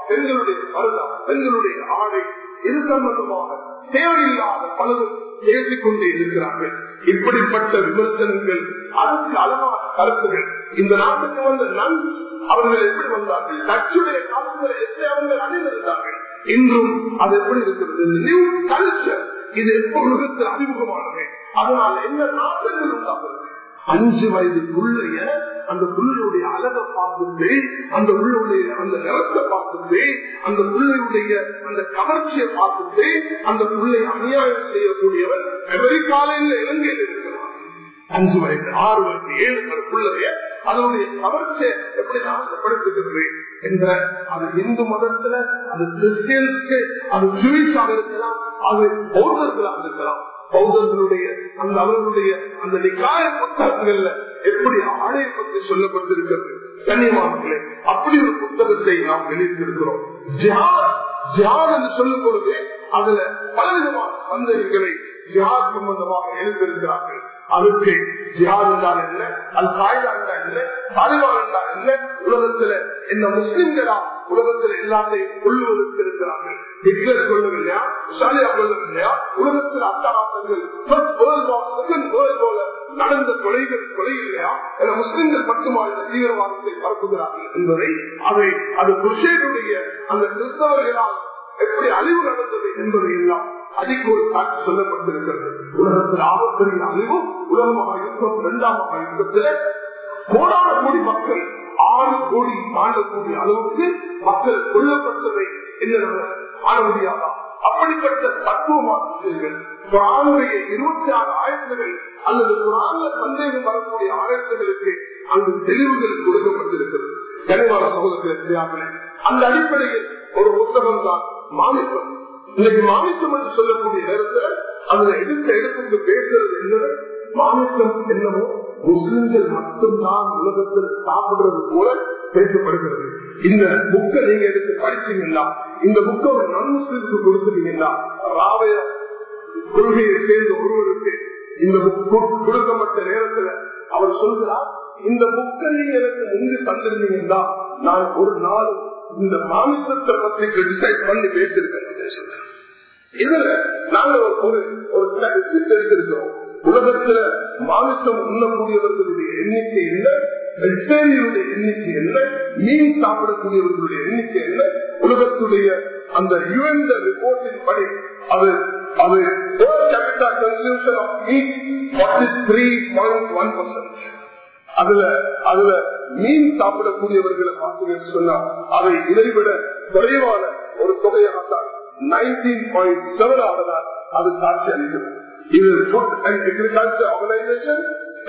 பெண்களுடைய பருதா பெண்களுடைய ஆடை இது சம்பந்தமாக தேவையில்லாத பலரும் பேசிக்கொண்டே இருக்கிறார்கள் இப்படிப்பட்ட விமர்சனங்கள் அதுக்கு அழகான கருத்துகள் இந்த நாட்டுக்கு வந்த நன் அவர்கள் எப்படி வந்தார்கள் டச்சுடைய காலத்தில் எப்படி அவர்கள் அணிந்திருந்தார்கள் இன்றும் அது எப்படி இருக்கிறது நியூ கல்ச்சர் இது எப்பொழுது அறிமுகமானது அதனால் என்ன நாட்டங்கள் உண்டாகிறது அஞ்சு வயது புள்ளைய அந்த புள்ளையுடைய அழகை பார்த்துட்டு அந்த உள்ளுடைய அந்த நிறத்தை பார்த்துட்டு அந்த புள்ளையுடைய அந்த கவர்ச்சியை பார்த்துட்டு அந்த புள்ளை அநியாயம் செய்யக்கூடியவர் அமெரிக்கால இல்ல இலங்கையில் இருக்கிறார் அஞ்சு வயது ஆறு வயது ஏழு வயது பிள்ளைய அதனுடைய கவர்ச்சியை எப்படி நாசப்படுத்துகிறது என்ற அது இந்து மதத்துல அது கிறிஸ்டியன்ஸ்க்கு அது ஜூயிஷாக இருக்கலாம் அது பௌத்தர்களாக இருக்கலாம் பௌத்தர்களுடைய அந்த அவர்களுடைய அந்த நிக்காய புத்தகங்கள்ல எப்படி ஆடையை பற்றி சொல்லப்பட்டிருக்கிறது கண்ணியமானங்களே அப்படி ஒரு புத்தகத்தை நாம் வெளியிட்டிருக்கிறோம் ஜிஹாத் ஜிஹாத் என்று சொல்லும் பொழுது அதுல பலவிதமான சந்தேகங்களை ஜிஹாத் சம்பந்தமாக எழுந்திருக்கிறார்கள் அதுக்கு ஜிஹாத் என்றால் என்ன அது காய்தா என்றால் என்ன தாலிபான் என்றால் என்ன உலகத்துல என்ன முஸ்லிம்களா உலகத்தில் எல்லாத்தையும் கொள்ளுவதற்கு இருக்கிறார்கள் ஹிட்லர் கொள்ளவில்லையா சாலியா கொள்ளவில்லையா உலகத்தில் அட்டகாசங்கள் நடந்த கொலைகள் கொலை இல்லையா என முஸ்லிம்கள் மட்டுமா இந்த தீவிரவாதத்தை பரப்புகிறார்கள் என்பதை அதை அது குஷேனுடைய அந்த கிறிஸ்தவர்களால் எப்படி அழிவு நடந்தது என்பதை எல்லாம் அதிக ஒரு காட்சி சொல்லப்பட்டிருக்கிறது உலகத்தில் ஆபத்தின் அழிவு உலகமாக யுத்தம் இரண்டாம் யுத்தத்தில் கோடான கோடி மக்கள் ஆறு கோடி தாண்டக்கூடிய அளவுக்கு மக்கள் கொல்லப்பட்டதை என்ன காண முடியாதா அப்படிப்பட்ட தத்துவமான விஷயங்கள் குரானுடைய இருபத்தி ஆறு ஆயிரத்துகள் அல்லது குரான்ல சந்தேகம் வரக்கூடிய ஆயிரத்துகளுக்கு அங்கு தெளிவுகள் கொடுக்கப்பட்டிருக்கிறது கனிவான சகோதரர்களே அந்த அடிப்படையில் ஒரு புத்தகம் தான் மாமிசம் இன்னைக்கு மாமிசம் என்று சொல்லக்கூடிய நேரத்தில் அதுல எடுத்த எடுப்புக்கு பேசுறது என்னது மாமிசம் என்னவோ முஸ்லிம்கள் மட்டும்தான் உலகத்தில் சாப்பிடுறது போல பேசப்படுகிறது இந்த புக்கை நீங்க எடுத்து படிச்சீங்கன்னா இந்த புக்கை ஒரு நான் முஸ்லிம்க்கு கொடுத்துட்டீங்கன்னா ராவய கொள்கையை சேர்ந்த ஒருவருக்கு இந்த புக் கொடுக்கப்பட்ட நேரத்துல அவர் சொல்கிறார் இந்த புக்கை நீங்க எனக்கு முன்பு தந்திருந்தீங்கன்னா நான் ஒரு நாள் இந்த மாமிசத்தை பற்றி கிரிட்டிசைஸ் பண்ணி பேசியிருக்கேன் சொல்றேன் இதுல நாங்க ஒரு ஒரு ஸ்டாட்டிஸ்டிக்ஸ் எடுத்திருக்கிறோம் உலகத்துல மாமிசம் உண்ணக்கூடியவர்களுடைய எண்ணிக்கை என்ன வெஜிடேரியனுடைய எண்ணிக்கை என்ன மீன் சாப்பிடக்கூடியவர்களுடைய எண்ணிக்கை என்ன உலகத்துடைய அந்த யுஎன் ரிப்போர்ட்டின் படி அது அது consumption of meat forty three point one percent அதுல அதுல மீன் சாப்பிடக்கூடியவர்களை பார்த்தீங்கன்னு சொன்னா அதை இதைவிட குறைவான ஒரு தொகையாகத்தான் நைன்டீன் பாயிண்ட் செவன் ஆகதான் அது காட்சி அளிக்கிறது இது ஃபுட் அண்ட் அக்ரிகல்ச்சர் ஆர்கனைசேஷன்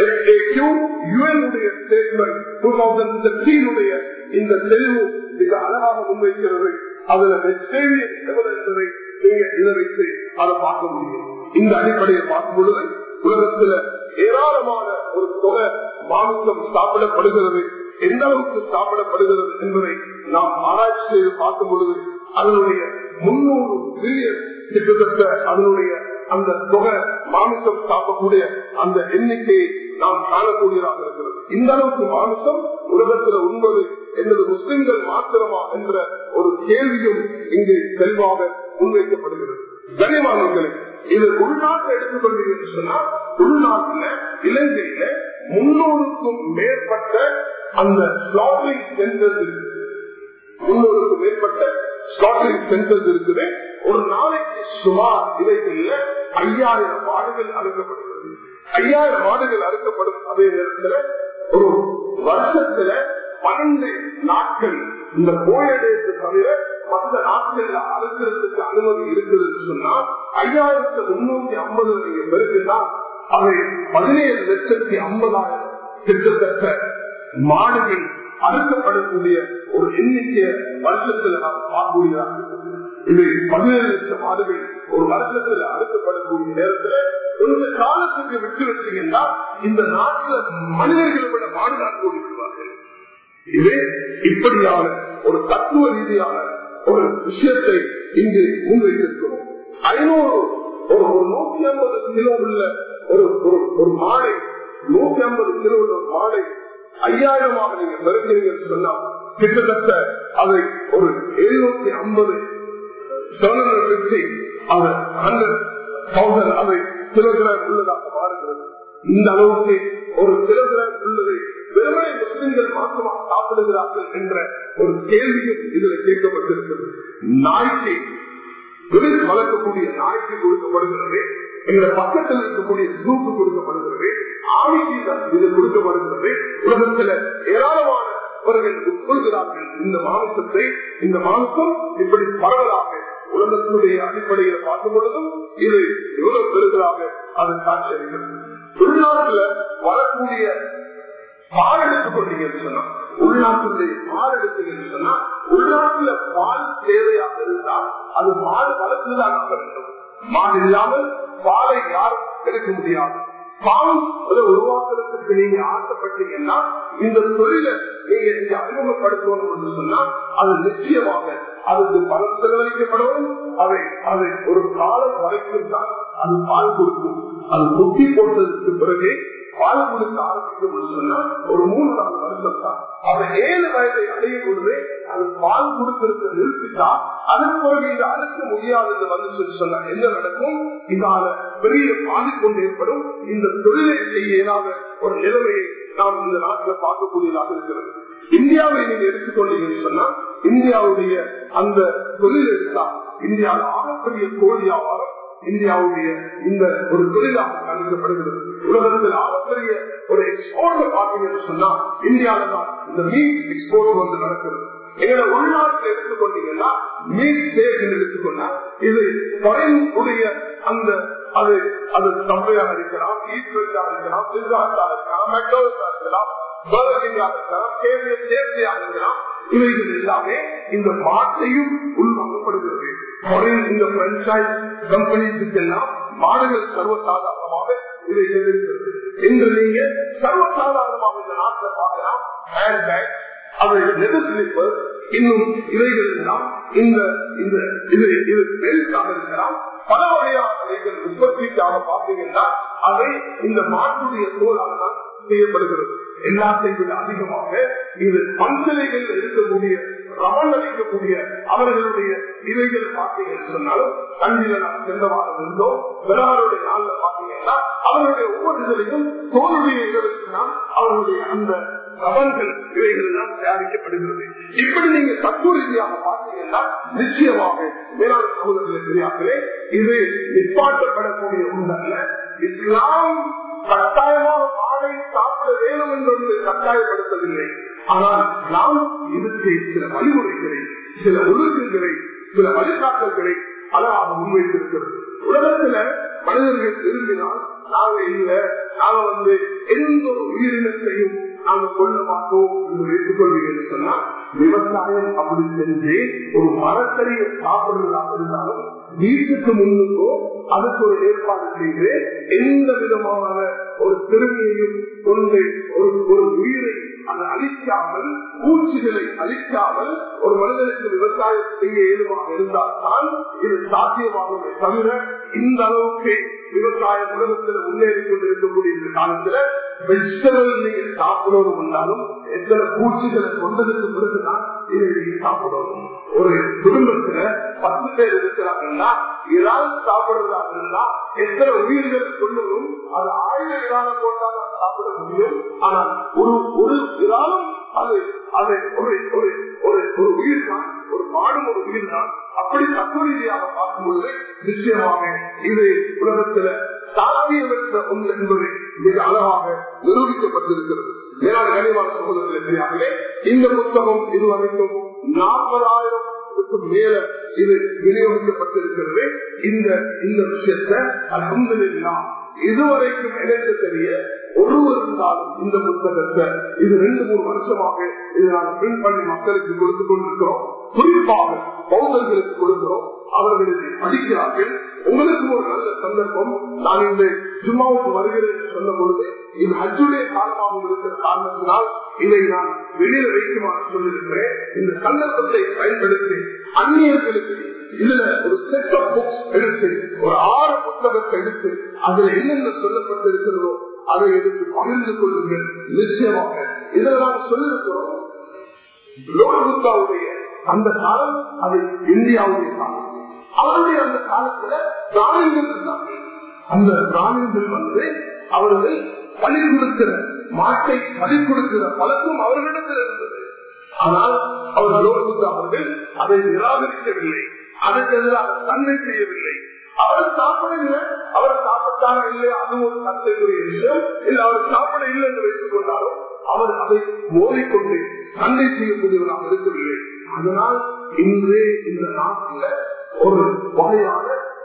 இந்த தெளிவு மிக அழகாக முன்வைக்கிறது அதுல வெஜிடேரியன் எவ்வளவு என்பதை நீங்க இதை வைத்து அதை பார்க்க முடியும் இந்த அடிப்படையை பார்க்கும் பொழுது உலகத்துல ஏராளமான ஒரு தொகை மாமிசம் சாப்பிடப்படுகிறது எந்த அளவுக்கு சாப்பிடப்படுகிறது என்பதை நாம் ஆராய்ச்சி செய்து பார்க்கும் பொழுது அதனுடைய முன்னூறு பில்லியன் கிட்டத்தட்ட அதனுடைய அந்த தொகை மாமிசம் சாப்பிடக்கூடிய அந்த எண்ணிக்கையை நாம் காணக்கூடியதாக இருக்கிறது இந்த அளவுக்கு மாமிசம் உலகத்தில் உண்பது என்பது முஸ்லிம்கள் மாத்திரமா என்ற ஒரு கேள்வியும் இங்கு தெளிவாக முன்வைக்கப்படுகிறது கனிமானவர்களே இது உள்நாட்டை எடுத்துக்கொண்டீங்கன்னு சொன்னா உள்நாட்டுல இலங்கையில முன்னூறுக்கும் மேற்பட்ட அந்த ஸ்லாட்டரிங் சென்டர்ஸ் இருக்கு முன்னூறுக்கும் மேற்பட்ட ஸ்லாட்டரிங் சென்டர்ஸ் இருக்குது ஒரு நாளைக்கு சுமார் இவைகள்ல ஐயாயிரம் மாடுகள் அறுக்கப்படுகிறது ஐயாயிரம் மாடுகள் அறுக்கப்படும் அதே நேரத்துல ஒரு வருஷத்துல பன்னெண்டு நாட்கள் இந்த கோயடேக்கு தவிர மற்ற நாட்கள்ல அறுக்கிறதுக்கு அனுமதி இருக்குதுன்னு சொன்னா ஐயாயிரத்து முன்னூத்தி ஐம்பது நீங்க பெருக்குன்னா அவை பதினேழு லட்சத்தி ஐம்பதாயிரம் கிட்டத்தட்ட மாடுகள் அறுக்கப்படக்கூடிய ஒரு எண்ணிக்கையை வருஷத்துல நாம் பார்க்கக்கூடியதாக இது பதினேழு லட்சம் மாடுகள் ஒரு வருஷத்துல அறுக்கப்படக்கூடிய நேரத்துல கொஞ்ச காலத்துக்கு விட்டு வச்சீங்கன்னா இந்த நாட்டுல மனிதர்களை விட மாடுதான் கூடி விடுவார்கள் இது இப்படியான ஒரு தத்துவ ரீதியான ஒரு விஷயத்தை இங்கு முன்வைத்திருக்கிறோம் ஐநூறு ஒரு ஒரு நூத்தி ஐம்பது கிலோ உள்ள ஒரு ஒரு மாடை நூத்தி ஐம்பது கிலோ உள்ள மாடை ஐயாயிரமாக நீங்க பெருக்கிறீங்கன்னு சொன்னா கிட்டத்தட்ட அதை ஒரு எழுநூத்தி ஐம்பது செவன் ஹண்ட்ரட் பிப்டி அதை ஹண்ட்ரட் தௌசண்ட் அதை கிலோகிராம் உள்ளதாக மாறுகிறது இந்த அளவுக்கு ஒரு கிலோகிராம் உள்ளதை வெறுமனை முஸ்லிம்கள் மாற்றமாக சாப்பிடுகிறார்கள் என்ற ஒரு கேள்வியும் இதுல கேட்கப்பட்டிருக்கிறது நாய்க்கு விரில் வளர்க்கக்கூடிய நாய்க்கு கொடுக்கப்படுகிறது எங்களை பக்கத்தில் இருக்கக்கூடிய ஜூக்கு கொடுக்கப்படுகிறது ஆவிக்கு இது கொடுக்கப்படுகிறது உலகத்துல ஏராளமானவர்கள் உட்கொள்கிறார்கள் இந்த மாமிசத்தை இந்த மாமிசம் இப்படி பரவலாக உலகத்தினுடைய அடிப்படையில் பார்க்கும் பொழுதும் இது எவ்வளவு பெருகலாக அது காட்சி அளிக்கிறது உள்நாட்டுல வரக்கூடிய பால் எடுத்துக்கொண்டீங்கன்னு சொன்னா உள்நாட்டுடைய பால் எடுத்தீங்கன்னு சொன்னா உள்நாட்டுல பால் தேவையாக இருந்தால் அது மாடு வளர்த்துதான் வேண்டும் மாடு இல்லாமல் பாலை யாரும் எடுக்க முடியாது பால் உருவாக்குறதுக்கு நீங்க ஆசைப்பட்டீங்கன்னா இந்த தொழிலை நீங்க இங்க அறிமுகப்படுத்தணும் என்று சொன்னா அது நிச்சயமாக அதுக்கு பணம் செலவழிக்கப்படவும் அதை அதை ஒரு காலம் வரைக்கும் தான் அது பால் கொடுக்கும் அது குத்தி போட்டதுக்கு பிறகு பால் கொடுக்க ஆரம்பிக்கும் சொன்னா ஒரு மூணு நாலு வருஷம் தான் அவ ஏழு வயதை அடையும் பொழுது அது பால் கொடுக்கிறது நிறுத்திட்டா அதன் பிறகு இந்த அறுக்க முடியாதது வந்து சொன்னா என்ன நடக்கும் இதால பெரிய பாதிப்பு ஏற்படும் இந்த தொழிலை செய்ய இயலாத ஒரு நிலைமையை நாம் இந்த நாட்டில் பார்க்கக்கூடியதாக இருக்கிறது இந்தியாவை நீங்க எடுத்துக்கொண்டீங்கன்னு சொன்னா இந்தியாவுடைய அந்த தொழில் எடுத்தா இந்தியாவில் ஆகப்பெரிய கோழி வியாபாரம் இந்தியாவுடைய இந்த ஒரு தொழிலாக கணிக்கப்படுகிறது உலகத்தில் ஆகப்பெரிய ஒரு எக்ஸ்போர்ட் பார்த்தீங்கன்னு சொன்னா இந்தியாவில தான் இந்த மீட் எக்ஸ்போர்ட் வந்து நடக்கிறது எங்களை உள்நாட்டில் எடுத்துக்கொண்டீங்கன்னா மீட் சேகன் எடுத்துக்கொண்டா இது உடைய அந்த அது அது சம்பையாக இருக்கலாம் ஈஸ்வரியா இருக்கலாம் பிசாட்டா இருக்கலாம் மெக்டோஸா இருக்கலாம் இவைகள் எல்லாமே இந்த மாட்டையும் உள்வாங்கப்படுகிறது இந்த பிரான்சைஸ் கம்பெனிஸுக்கு எல்லாம் மாடுகள் சர்வசாதாரணமாக இதை எதிர்க்கிறது இன்று நீங்க சர்வசாதாரணமாக இந்த நாட்டில் பார்க்கலாம் ஹேண்ட் பேக் அவை லெதர் ஸ்லிப்பர் இன்னும் இவைகள் எல்லாம் இந்த இந்த இது இது பெருசாக இருக்கலாம் பல வகையான இவைகள் உற்பத்திக்காக பார்த்தீங்கன்னா அவை இந்த மாட்டுடைய தோலால் தான் செய்யப்படுகிறது எல்லாத்தையும் விட அதிகமாக இது பஞ்சலைகள் இருக்கக்கூடிய ரமன் அளிக்கக்கூடிய அவர்களுடைய இவைகள் பார்த்தீங்கன்னு சொன்னாலும் கண்டில நாம் சென்ற வாரம் இருந்தோம் பிறருடைய நாள்ல பார்த்தீங்கன்னா அவர்களுடைய ஒவ்வொரு இதுலையும் தோல்விய இதற்கு தான் அவர்களுடைய அந்த ரவன்கள் இவைகள் எல்லாம் தயாரிக்கப்படுகிறது இப்படி நீங்க தத்துவ ரீதியாக பார்த்தீங்கன்னா நிச்சயமாக வேளாண் சகோதரர்களை தெரியாமலே இது நிப்பாட்டப்படக்கூடிய ஒன்றல்ல இஸ்லாம் கட்டாயமாக மாடை சாப்பிட வேணும் என்று கட்டாயப்படுத்தவில்லை ஆனால் நாம் இதுக்கு சில வழிமுறைகளை சில ஒழுங்குகளை சில வழிகாட்டல்களை அழகாக முன்வைத்திருக்கிறது உலகத்துல மனிதர்கள் விரும்பினால் நாங்க இல்ல நாங்க வந்து எந்த ஒரு உயிரினத்தையும் நாங்க கொள்ள மாட்டோம் என்று வைத்துக் கொள்வீங்கன்னு சொன்னா விவசாயம் அப்படி செஞ்சு ஒரு மரத்தறியை சாப்பிடுவதாக இருந்தாலும் வீட்டுக்கு முன்னுக்கோ அதுக்கு ஒரு ஏற்பாடு செய்து எந்த விதமான ஒரு திறமையையும் கொண்டு ஒரு ஒரு உயிரை அதை அழிக்காமல் பூச்சிகளை அழிக்காமல் ஒரு மனிதனுக்கு விவசாயம் செய்ய ஏதுவாக இருந்தால் தான் இது சாத்தியமாகுமே தவிர இந்த அளவுக்கு விவசாய உலகத்தில் முன்னேறி கொண்டிருக்கக்கூடிய இந்த காலத்துல வெஜிடபிள் நீங்க சாப்பிடணும் இருந்தாலும் எத்தனை பூச்சிகளை கொண்டதுக்கு பிறகுதான் இதை நீங்க சாப்பிடணும் ஒரு குடும்பத்துல பத்து பேர் இருக்கிறாங்கன்னா ஏதாவது சாப்பிடுறதா இருந்தா எத்தனை உயிர்கள் கொள்ளணும் அது ஆயிரம் இறால போட்டாலும் சாப்பிட முடியும் ஆனால் ஒரு ஒரு இறாலும் அது அது ஒரு ஒரு ஒரு ஒரு உயிர் தான் ஒரு மாடும் ஒரு உயிர் தான் அப்படி தத்துவரீதியாக பார்க்கும் பொழுது நிச்சயமாக இது உலகத்துல சாத்தியமற்ற ஒன்று என்பது மிக அழகாக நிரூபிக்கப்பட்டிருக்கிறது மேலான கனிவான சகோதரர்களே தெரியாமலே இந்த புத்தகம் இதுவரைக்கும் நாற்பதாயிரம் மேல இது விநியோகிக்கப்பட்டிருக்கிறது இந்த இந்த விஷயத்தை அலமதுல்லா இதுவரைக்கும் எனக்கு தெரிய ஒருவர் இருந்தாலும் இந்த புத்தகத்தை இது ரெண்டு மூணு வருஷமாக இதை நாங்கள் பிரிண்ட் பண்ணி மக்களுக்கு கொடுத்து கொண்டிருக்கிறோம் குறிப்பாக பௌத்தர்களுக்கு கொடுக்கிறோம் அவர்கள் இதை படிக்கிறார்கள் உங்களுக்கு ஒரு நல்ல சந்தர்ப்பம் நான் இந்த ஜும்மாவுக்கு வருகிறேன் என்று சொன்ன பொழுது இது அஜுடைய காலமாக இருக்கிற காரணத்தினால் இதை நான் வெளியில வைக்குமாறு சொல்லியிருக்கிறேன் இந்த சந்தர்ப்பத்தை பயன்படுத்தி அந்நியர்களுக்கு இதுல ஒரு செட் ஆஃப் புக்ஸ் எடுத்து ஒரு ஆறு புத்தகத்தை எடுத்து அதுல என்னென்ன சொல்லப்பட்டிருக்கிறதோ அதை எடுத்து பகிர்ந்து கொள்ளுங்கள் நிச்சயமாக இதில் நாங்கள் சொல்லியிருக்கிறோம் லோகபுத்தாவுடைய அந்த காலம் அது இந்தியாவுடைய காலம் அவருடைய அந்த காலத்துல பிராணிகள் இருந்தாங்க அந்த பிராணிகள் வந்து அவர்கள் பலி கொடுக்கிற மாட்டை பலி கொடுக்கிற பழக்கம் அவர்களிடத்தில் இருந்தது ஆனால் அவர் லோகபுத்த அவர்கள் அதை நிராகரிக்கவில்லை அதற்கு எதிராக தன்மை செய்யவில்லை அவர் சாப்பிடவில்லை அவர் சாப்பிட்டாரா இல்லையா அதுவும் ஒரு சர்ச்சைக்குரிய விஷயம் இல்ல அவர் சாப்பிட இல்லை என்று வைத்துக் கொண்டாலும் அவர் அதை மோதிக்கொண்டு சண்டை செய்யக்கூடியவராக இருக்கவில்லை அதனால் இன்று இந்த நாட்டில் ஒரு வகையான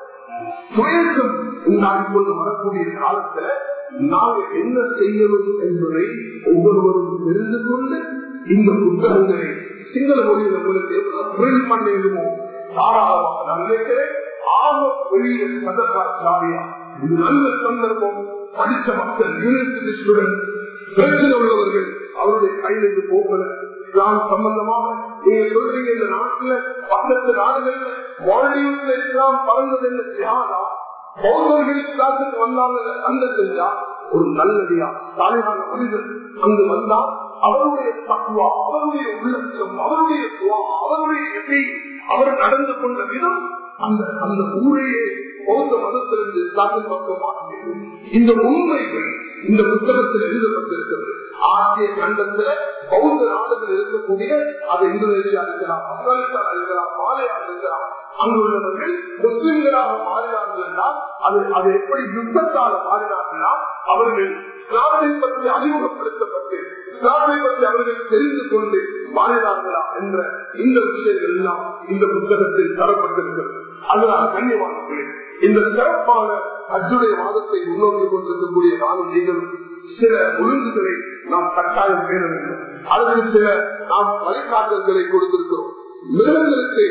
சுயக்கம் உண்டாகி கொண்டு வரக்கூடிய காலத்துல நாங்கள் என்ன செய்யணும் என்பதை ஒவ்வொருவரும் தெரிந்து கொண்டு இந்த புத்தகங்களை சிங்கள மொழியில் உங்களுக்கு தொழில் பண்ணிடுமோ தாராளமாக நான் நினைக்கிறேன் ஆக பெரிய சதகாச்சாரியா இது நல்ல சந்தர்ப்பம் படித்த மக்கள் யூனிவர்சிட்டி ஸ்டூடெண்ட் பிரச்சனை உள்ளவர்கள் அவருடைய கையிலிருந்து போகல இஸ்லாம் சம்பந்தமாக நீங்க சொல்றீங்க இந்த நாட்டுல பக்கத்து நாடுகள்ல மால்டீவ்ஸ்ல இஸ்லாம் பறந்தது என்ன ஜிஹாதா பௌத்தர்கள் இஸ்லாத்துக்கு வந்தாங்க அந்த செஞ்சா ஒரு நல்லடியா சாலையான மனிதர் அங்கு வந்தா அவருடைய தக்குவா அவருடைய உள்ளட்சம் அவருடைய துவா அவருடைய எதை அவர் நடந்து கொண்ட விதம் அந்த அந்த ஊரையே பௌத்த மதத்திலிருந்து இஸ்லாத்தின் பக்கமாக இந்த உண்மைகள் இந்த புத்தகத்தில் எழுதப்பட்டிருக்கிறது ஆசிய கண்டத்துல பௌத்த நாடுகள் இருக்கக்கூடிய அது இந்தோனேஷியா இருக்கலாம் ஆப்கானிஸ்தான் இருக்கலாம் மாலையா இருக்கலாம் அங்குள்ளவர்கள் முஸ்லிம்களாக மாறினார்கள் என்றால் அது அது எப்படி யுத்தத்தால் மாறினார்களா அவர்கள் இஸ்லாத்தை பற்றி அறிமுகப்படுத்தப்பட்டு இஸ்லாத்தை பற்றி அவர்கள் தெரிந்து கொண்டு மாறினார்களா என்ற இந்த விஷயங்கள் எல்லாம் இந்த புத்தகத்தில் தரப்பட்டிருக்கிறது அதனால் கண்ணியமானவர்களே இந்த சிறப்பான அஜுடைய மாதத்தை முன்னோக்கி கொண்டிருக்கக்கூடிய நானும் நீங்களும் சில ஒழுங்குகளை நாம் கட்டாயம் பேர வேண்டும் அதற்கு சில நாம் வழிகாட்டல்களை கொடுத்திருக்கிறோம் மிருகங்களுக்கு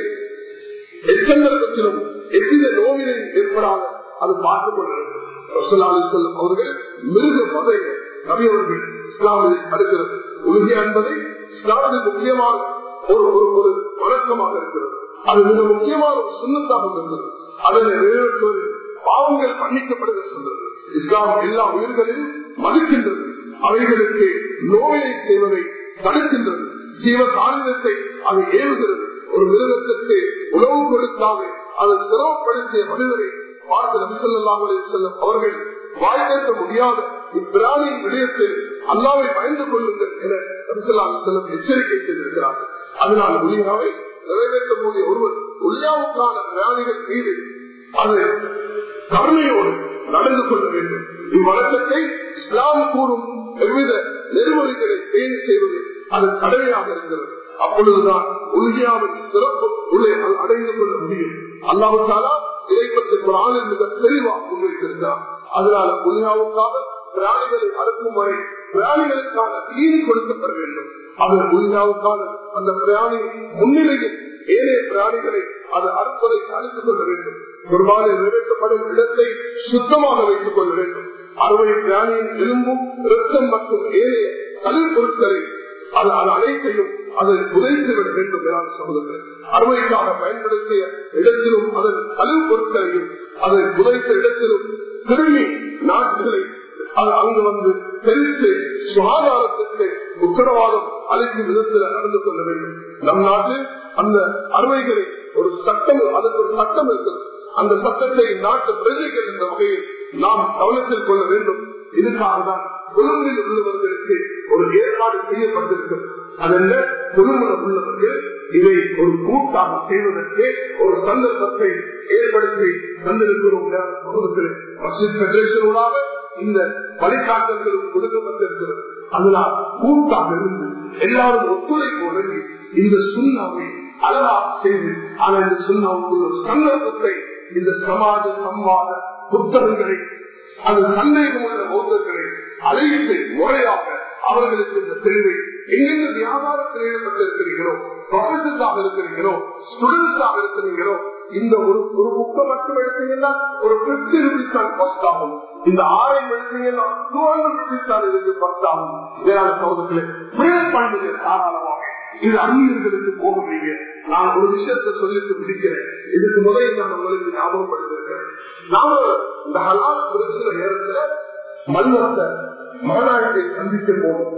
எச்சந்தரத்திலும் எவ்வித நோவினை ஏற்படாத அது பார்த்துக் கொள்ள வேண்டும் செல்லும் அவர்கள் மிருக வகை நபி அவர்கள் இஸ்லாமியை அடுக்கிறது உலகிய என்பதை இஸ்லாமில் முக்கியமான ஒரு ஒரு ஒரு வழக்கமாக இருக்கிறது அது மிக முக்கியமான ஒரு சுண்ணத்தாக இருந்தது அதனை நிறைவேற்றுவது பாவங்கள் மன்னிக்கப்படுகிற சொல்றது இஸ்லாம் எல்லா உயிர்களையும் மதிக்கின்றது அவைகளுக்கு நோயை செய்வதை தடுக்கின்றது ஜீவ காரணத்தை அது ஏவுகிறது ஒரு மிருகத்திற்கு உணவு கொடுக்காமல் அதை சிரமப்படுத்திய மனிதரை பார்த்து நபிசல்லாஹே செல்லும் அவர்கள் வாய் பேச முடியாத இப்பிராணியின் விடயத்தில் அல்லாவை பயந்து கொள்ளுங்கள் என நபிசல்லா செல்லும் எச்சரிக்கை செய்திருக்கிறார்கள் அதனால் உலியாவை நிறைவேற்றக்கூடிய ஒருவர் உல்லாவுக்கான பிராணிகள் மீது அது கருணையோடு நடந்து கொள்ள வேண்டும் இவ்வழக்கத்தை இஸ்லாம் கூறும் எவ்வித நெறிமுறைகளை பேணி செய்வது அது கடமையாக இருக்கிறது அப்பொழுதுதான் உலகியாவின் சிறப்பு உள்ளே அடைந்து கொள்ள முடியும் அல்லாவுக்காக இதை பற்றி குரானில் மிக தெளிவாக முன்வைத்திருக்கிறார் அதனால உலகாவுக்காக பிராணிகளை அறுக்கும் வரை பிராணிகளுக்கான தீனி கொடுக்கப்பட வேண்டும் அது உலகாவுக்கான அந்த பிராணி முன்னிலையில் ஏனைய பிராணிகளை அது அறுப்பதை அழித்துக் கொள்ள வேண்டும் குர்பானை நிறைவேற்றப்படும் இடத்தை சுத்தமாக வைத்துக் கொள்ள வேண்டும் அறுவை பிராணியின் எலும்பும் ரத்தம் மற்றும் ஏனைய கல் பொருட்களை அது அது அனைத்தையும் அதை புதைத்து விட வேண்டும் என சகோதரர்கள் அறுவைக்காக பயன்படுத்திய இடத்திலும் அதன் கல் பொருட்களையும் அதை புதைத்த இடத்திலும் திரும்பி நாட்டுகளை அது அங்கு வந்து தெரித்து சுகாதாரத்திற்கு உத்தரவாதம் அளிக்கும் விதத்தில் நடந்து கொள்ள வேண்டும் நம் நாட்டில் அந்த அறுவைகளை ஒரு சட்டம் அதற்கு ஒரு சட்டம் இருக்கிறது அந்த சட்டத்தை நாட்டு பிரஜைகள் என்ற வகையில் நாம் கவனத்தில் கொள்ள வேண்டும் இதுக்காக தான் கொழும்பில் உள்ளவர்களுக்கு ஒரு ஏற்பாடு செய்யப்பட்டிருக்கிறது அதென்ன கொழும்புல உள்ளவர்கள் இதை ஒரு கூட்டாக செய்வதற்கு ஒரு சந்தர்ப்பத்தை ஏற்படுத்தி தந்திருக்கிறோம் சமூகத்தில் மஸ்ஜித் பெடரேஷனோடாக இந்த வழிகாட்டல்களும் கொடுக்கப்பட்டிருக்கிறது அதனால் கூட்டாக இருந்து எல்லாரும் ஒத்துழைப்பு வழங்கி இந்த சுண்ணாவை அழகா செய்து ஆனால் இந்த சுண்ணாவுக்கு ஒரு சந்தர்ப்பத்தை இந்த சமாஜ சம்வாத புத்தகங்களை அந்த சந்தேகம் உள்ள பௌத்தர்களை அழைத்து முறையாக அவர்களுக்கு இந்த தெளிவை எங்கெங்க வியாபாரத்தில் ஈடுபட்டிருக்கிறீர்களோ ப்ரொஃபஸர்ஸாக இருக்கிறீங்களோ ஸ்டூடெண்ட்ஸாக இருக்கிறீங்களோ இந்த ஒரு ஒரு புக்கை மட்டும் எடுத்தீங்கன்னா ஒரு பிப்டி ருபீஸ் தான் ஃபர்ஸ்ட் ஆகும் இந்த ஆயிரம் எடுத்தீங்கன்னா டூ ஹண்ட்ரட் ருபீஸ் தான் இதுக்கு ஃபர்ஸ்ட் ஆகும் வேளாண் சோதத்தில் பிரேர் பண்ணுங்க தாராளமாக இது அந்நியர்களுக்கு போகவில்லை நான் ஒரு விஷயத்தை சொல்லிட்டு பிடிக்கிறேன் இதுக்கு முதலில் நான் உங்களுக்கு ஞாபகப்படுத்திருக்கிறேன் நாம இந்த ஹலால் பிரச்சனை நேரத்துல மல்வத்த மாநாட்டை சந்திக்க போனோம்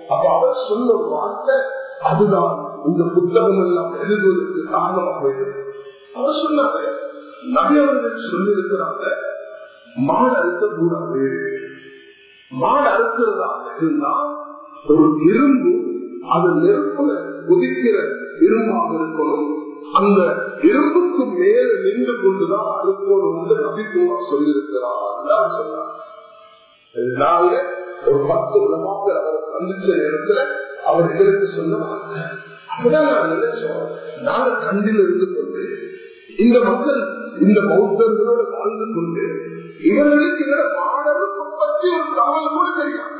அப்ப அவர் சொன்ன ஒரு வார்த்தை அதுதான் இந்த புத்தகம் எல்லாம் எழுதுவதற்கு காரணமாக இருக்கிறது அவர் சொன்னாரு நபியவர்கள் சொல்லி இருக்கிறாங்க மாடு அறுக்க கூடாது மாடு அறுக்கிறதாக இருந்தா ஒரு இரும்பு அது நெருப்புல குதிக்கிற இரும்பாக இருக்கணும் அந்த இரும்புக்கு மேல நின்று கொண்டுதான் அறுக்கணும் என்று நபிக்குமா சொல்லியிருக்கிறார் சொன்னார் நாங்க ஒரு பத்து உலமாக அவரை சந்திச்ச நேரத்துல அவர் எங்களுக்கு சொன்னாங்க அப்பதான் நான் நினைச்சோம் நாங்க கண்டில் இருந்து கொண்டு இந்த மக்கள் இந்த பௌத்தர்களோடு வாழ்ந்து கொண்டு இவர்களுக்கு இவர மாணவருக்கு பற்றி ஒரு தகவல் கூட தெரியாது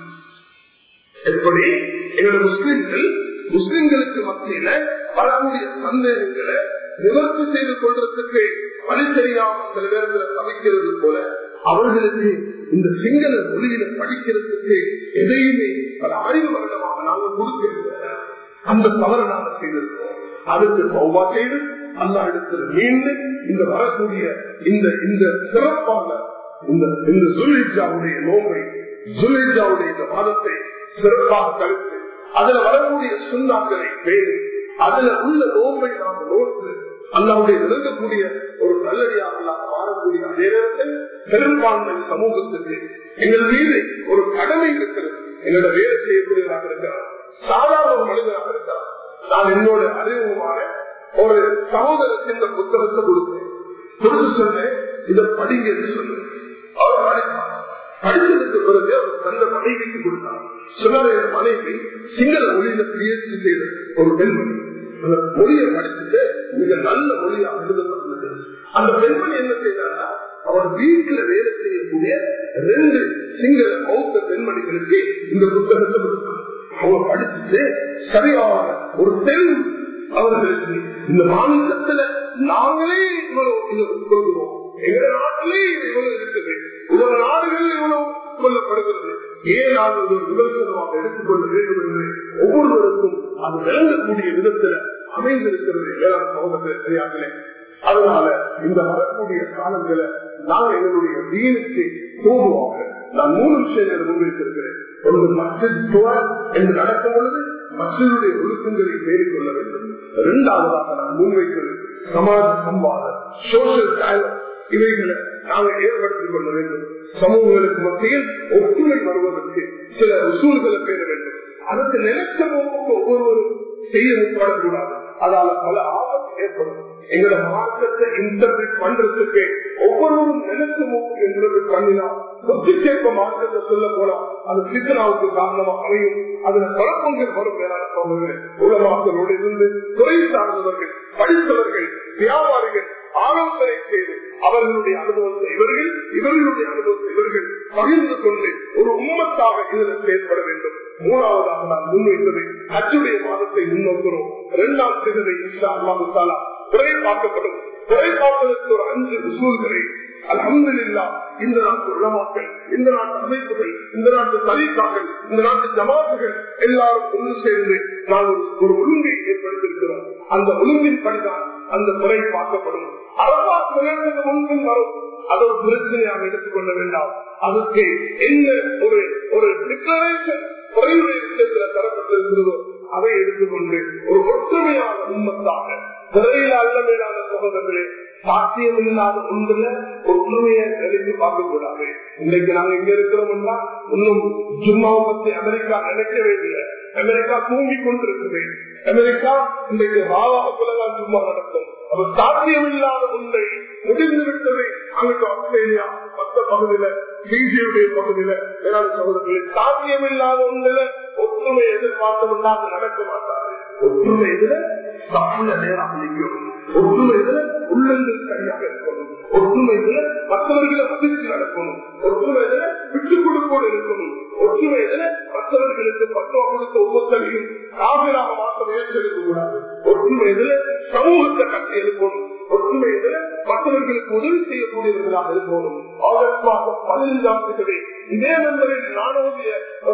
எப்படி எங்களோட முஸ்லிம்கள் முஸ்லிம்களுக்கு மத்தியில வரக்கூடிய சந்தேகங்களை நிவர்த்தி செய்து கொள்றதுக்கு வழி தெரியாமல் சில நேரத்தில் தவிக்கிறது போல அவர்களுக்கு இந்த சிங்கள மொழியில படிக்கிறதுக்கு எதையுமே பல ஆய்வு வருடமாக நாங்கள் கொடுக்கிறது அந்த தவறை நாங்கள் செய்திருக்கோம் அதுக்கு பௌவா செய்து அல்லா இடத்துல மீண்டு இந்த வரக்கூடிய இந்த இந்த சிறப்பான இந்த இந்த சுல்லிஜாவுடைய நோவை சுல்லிஜாவுடைய இந்த மதத்தை சிறப்பாக கழித்து அதுல வரக்கூடிய சுண்ணாக்களை பேணி அதுல உள்ள நோம்பை நாம் நோட்டு அல்லாவுடைய விளங்கக்கூடிய ஒரு நல்லடியாக நாம் மாறக்கூடிய அதே நேரத்தில் பெரும்பான்மை சமூகத்துக்கு எங்கள் மீது ஒரு கடமை இருக்கிறது எங்களோட வேலை செய்யக்கூடியவராக இருக்கிறார் சாதாரண ஒரு மனிதனாக இருக்கிறார் நான் என்னோட அறிமுகமான ஒரு சகோதரத்தின் இந்த புத்தகத்தை கொடுத்தேன் கொடுத்து சொன்னேன் இதை படிங்க என்று சொன்னேன் அவர் படித்தார் படிச்சதுக்கு பிறகு அவர் தந்த மனைவிக்கு கொடுத்தார் சொன்னார் என் மனைவி சிங்கள மொழியில பிஎச்டி செய்த ஒரு பெண்மணி அந்த மொழியை படிச்சுட்டு மிக நல்ல மொழியாக எழுதப்பட்டது அந்த பெண்மணி என்ன செய்தாரா அவர் வீட்டுல வேலை செய்யக்கூடிய ரெண்டு சிங்கள பௌத்த பெண்மணிகளுக்கு இந்த புத்தகத்தை கொடுத்தார் அவங்க படிச்சுட்டு சரியான ஒரு தெளிவு அவர்களுக்கு இந்த மாநிலத்துல நாங்களே இவ்வளவு இதை கொள்கிறோம் எங்க நாட்டிலே இது இவ்வளவு இருக்குது இதர நாடுகள் இவ்வளவு கொல்லப்படுகிறது ஏன் நாங்கள் ஒரு விமர்சனமாக எடுத்துக்கொள்ள வேண்டும் என்று ஒவ்வொருவருக்கும் அது விளங்கக்கூடிய விதத்தில் அமைந்திருக்கிறது வேளாண் சகோதரர்கள் சரியாகலே அதனால இந்த வரக்கூடிய காலங்களை நாங்கள் எங்களுடைய வீணுக்கு தூங்குவாங்க நான் மூணு விஷயங்களை முன்வைத்திருக்கிறேன் ஒன்று மசித் என்று நடக்கும் பொழுது மசிதுடைய ஒழுக்கங்களை மேற்கொள்ள வேண்டும் இரண்டாவதாக நான் முன்வைக்கிறது சமாஜ சம்பாதம் சோசியல் டயலாக் இவைகளை நாங்கள் ஏற்படுத்திக் கொள்ள வேண்டும் சமூகங்களுக்கு மத்தியில் ஒற்றுமை வருவதற்கு சில உசூல்களை பெற வேண்டும் அதற்கு நினைச்ச போக்கு ஒவ்வொருவரும் செய்ய முற்படக்கூடாது அதால பல ஆபத்து ஏற்படும் எங்களோட மார்க்கத்தை இன்டர்பிரட் பண்றதுக்கு ஒவ்வொருவரும் நினைச்ச மூக்கு இன்டர்பிரட் பண்ணினா புத்திக்கேற்ப மார்க்கத்தை சொல்ல போனா அது சித்தனாவுக்கு காரணமா அமையும் அதுல குழப்பங்கள் வரும் மேலான சோழர்கள் உலமாக்களோடு இருந்து துறை சார்ந்தவர்கள் படித்தவர்கள் வியாபாரிகள் ஆலோசனை செய்து அவர்களுடைய அனுபவத்தை இவர்கள் இவர்களுடைய அனுபவத்தை இவர்கள் பகிர்ந்து கொண்டு ஒரு உம்மத்தாக இதில் செயல்பட வேண்டும் மூணாவதாக நாம் முன்வைத்தது அச்சுடைய மாதத்தை முன்னோக்கிறோம் இரண்டாம் திகதை இன்ஷா அல்லாஹு தாலா குறை பார்க்கப்படும் குறை பார்ப்பதற்கு ஒரு அஞ்சு சூழ்களை அலமதுல்லா இந்த நாட்டு உலமாக்கள் இந்த நாட்டு அமைப்புகள் இந்த நாட்டு தலிக்காக்கள் இந்த நாட்டு ஜமாத்துகள் எல்லாரும் ஒன்று சேர்ந்து நாம் ஒரு ஒழுங்கை ஏற்படுத்தியிருக்கிறோம் அந்த ஒழுங்கின் படிதான் அந்த குறை பார்க்கப்படும் அரபா சிலருக்கு முன்பின் வரும் அது ஒரு பிரச்சனையாக எடுத்துக்கொள்ள வேண்டாம் அதுக்கு என்ன ஒரு ஒரு டிக்ளரேஷன் குறைவுடைய விஷயத்துல தரப்பட்டிருக்கிறதோ அதை எடுத்துக்கொண்டு ஒரு ஒற்றுமையான உண்மத்தாக திரையில் அல்ல மேலான சகோதரர்களே சாத்தியம் இல்லாத ஒன்றுல ஒற்றுமையை நினைத்து பார்க்க கூடாது இன்னைக்கு நாங்க எங்க இருக்கிறோம்னா இன்னும் ஜும்மாவை பத்தி அமெரிக்கா நினைக்கவே இல்லை அமெரிக்கா தூங்கி கொண்டிருக்குது அமெரிக்கா இன்றைக்கு ராவாவுக்குள்ளதான் சும்மா நடக்கும் அது சாத்தியம் இல்லாத ஒன்றை முடிந்து விட்டது அங்கு ஆஸ்திரேலியா மற்ற பகுதியில பிஜியுடைய பகுதியில வேளாண் சகோதரர்கள் சாத்தியம் இல்லாத ஒன்றுல ஒற்றுமை எதிர்பார்த்தோம்னா அது நடக்க மாட்டாரு ஒற்றுமை இதுல சாமிய நேரம் நிற்கும் ஒற்றுமை இதுல உள்ளங்கள் சரியாக இருக்கணும் ஒற்றுமை இதுல மற்றவர்களை மகிழ்ச்சி நடக்கணும் ஒற்றுமை இதுல விட்டுக் கொடுப்போடு இருக்கணும் ஒற்றுமை இதுல மற்றவர்களுக்கு பத்துவா கொடுத்த ஒவ்வொருத்தரையும் காவிராக மாற்ற முயற்சி எடுக்க கூடாது ஒற்றுமை இதுல சமூகத்தை கட்டி எழுப்பணும் ஒற்றுமை இதுல மற்றவர்களுக்கு உதவி செய்யக்கூடியவர்களாக இருக்கணும் ஆகஸ்ட் மாதம் பதினைந்தாம் தேதி இதே நண்பரில் நானோதிய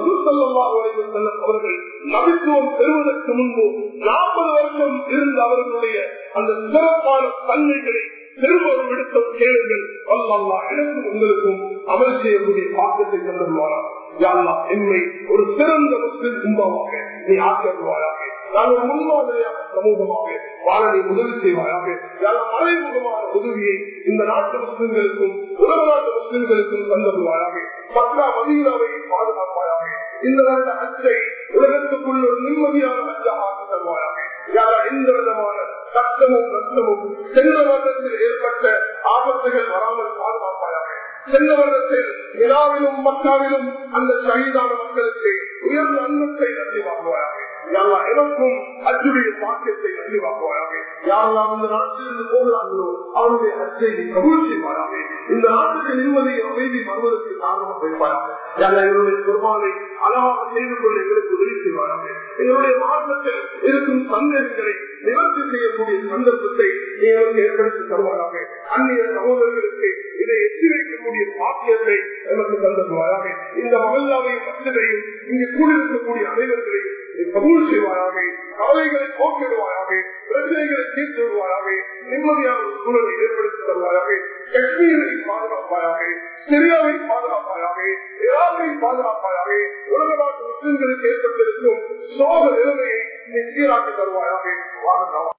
அவர்கள் நபித்துவம் பெறுவதற்கு முன்பு நாற்பது வருஷம் இருந்த அவர்களுடைய அந்த சிறப்பான தன்மைகளை திரும்ப விடுத்த கேளுங்கள் அல்லா எனக்கும் உங்களுக்கும் அமல் செய்யக்கூடிய பாக்கத்தை தந்துள்ளாரா யாழ்லா என்னை ஒரு சிறந்த முஸ்லிம் உண்பாவாக நீ ஆக்கியவாயாக நாங்கள் முன்மாதிரியான சமூகமாக வாழ நீ உதவி செய்வாயாக யாழ் மறைமுகமான உதவியை இந்த நாட்டு முஸ்லிம்களுக்கும் உலக நாட்டு முஸ்லிம்களுக்கும் தந்தருவாயாக பத்ரா மதீனாவை பாதுகாப்பாயாக இந்த வருட அச்சை உலகத்துக்குள் ஒரு நிம்மதியான அச்சாக தருவாயாக யாரா எந்த விதமான கஷ்டமும் நஷ்டமும் சென்ற வருடத்தில் ஏற்பட்ட ஆபத்துகள் வராமல் பாதுகாப்பாயாக சென்ற வருடத்தில் விழாவிலும் மக்காவிலும் அந்த ஷஹீதான மக்களுக்கு உயர்ந்த அன்னத்தை நன்றிவாக்குவாயாக யாரெல்லாம் எனக்கும் அச்சுடைய பாக்கியத்தை நன்றிவாக்குவாயாக யாரெல்லாம் இந்த நாட்டிலிருந்து போகிறார்களோ அவருடைய அச்சை கபூல் செய்வாராக இந்த நாட்டுக்கு நிம்மதி அமைதி வருவதற்கு காரணமாக வைப்பாராக யாரெல்லாம் எங்களுடைய குர்பானை அழகாக செய்து கொள்ள எங்களுக்கு உதவி செய்வாராக எங்களுடைய மாற்றத்தில் இருக்கும் சந்தேகங்களை நிவர்த்தி செய்யக்கூடிய சந்தர்ப்பத்தை எங்களுக்கு ஏற்படுத்தி தருவாராக அந்நிய சகோதரர்களுக்கு இதை எச்சரிக்கக்கூடிய பாக்கியத்தை எனக்கு தந்தருவாராக இந்த மகல்லாவையும் மற்றதையும் இங்கு கூடியிருக்கக்கூடிய அனைவர்களையும் கபூல் செய்வாராக கவலைகளை போக்கிடுவாராக பிரச்சனைகளை தீர்த்து விடுவாராக நிம்மதியான ஒரு சூழலை ஏற்படுத்தி தருவாராக காஷ்மீரை பாதுகாப்பாயாக சிரியாவை பாதுகாப்பாயாக ஈராக்கை பாதுகாப்பாயாக உலக நாட்டு முஸ்லிம்களுக்கு ஏற்பட்டிருக்கும் சோக நிலைமையை சீராக்கி தருவாயாக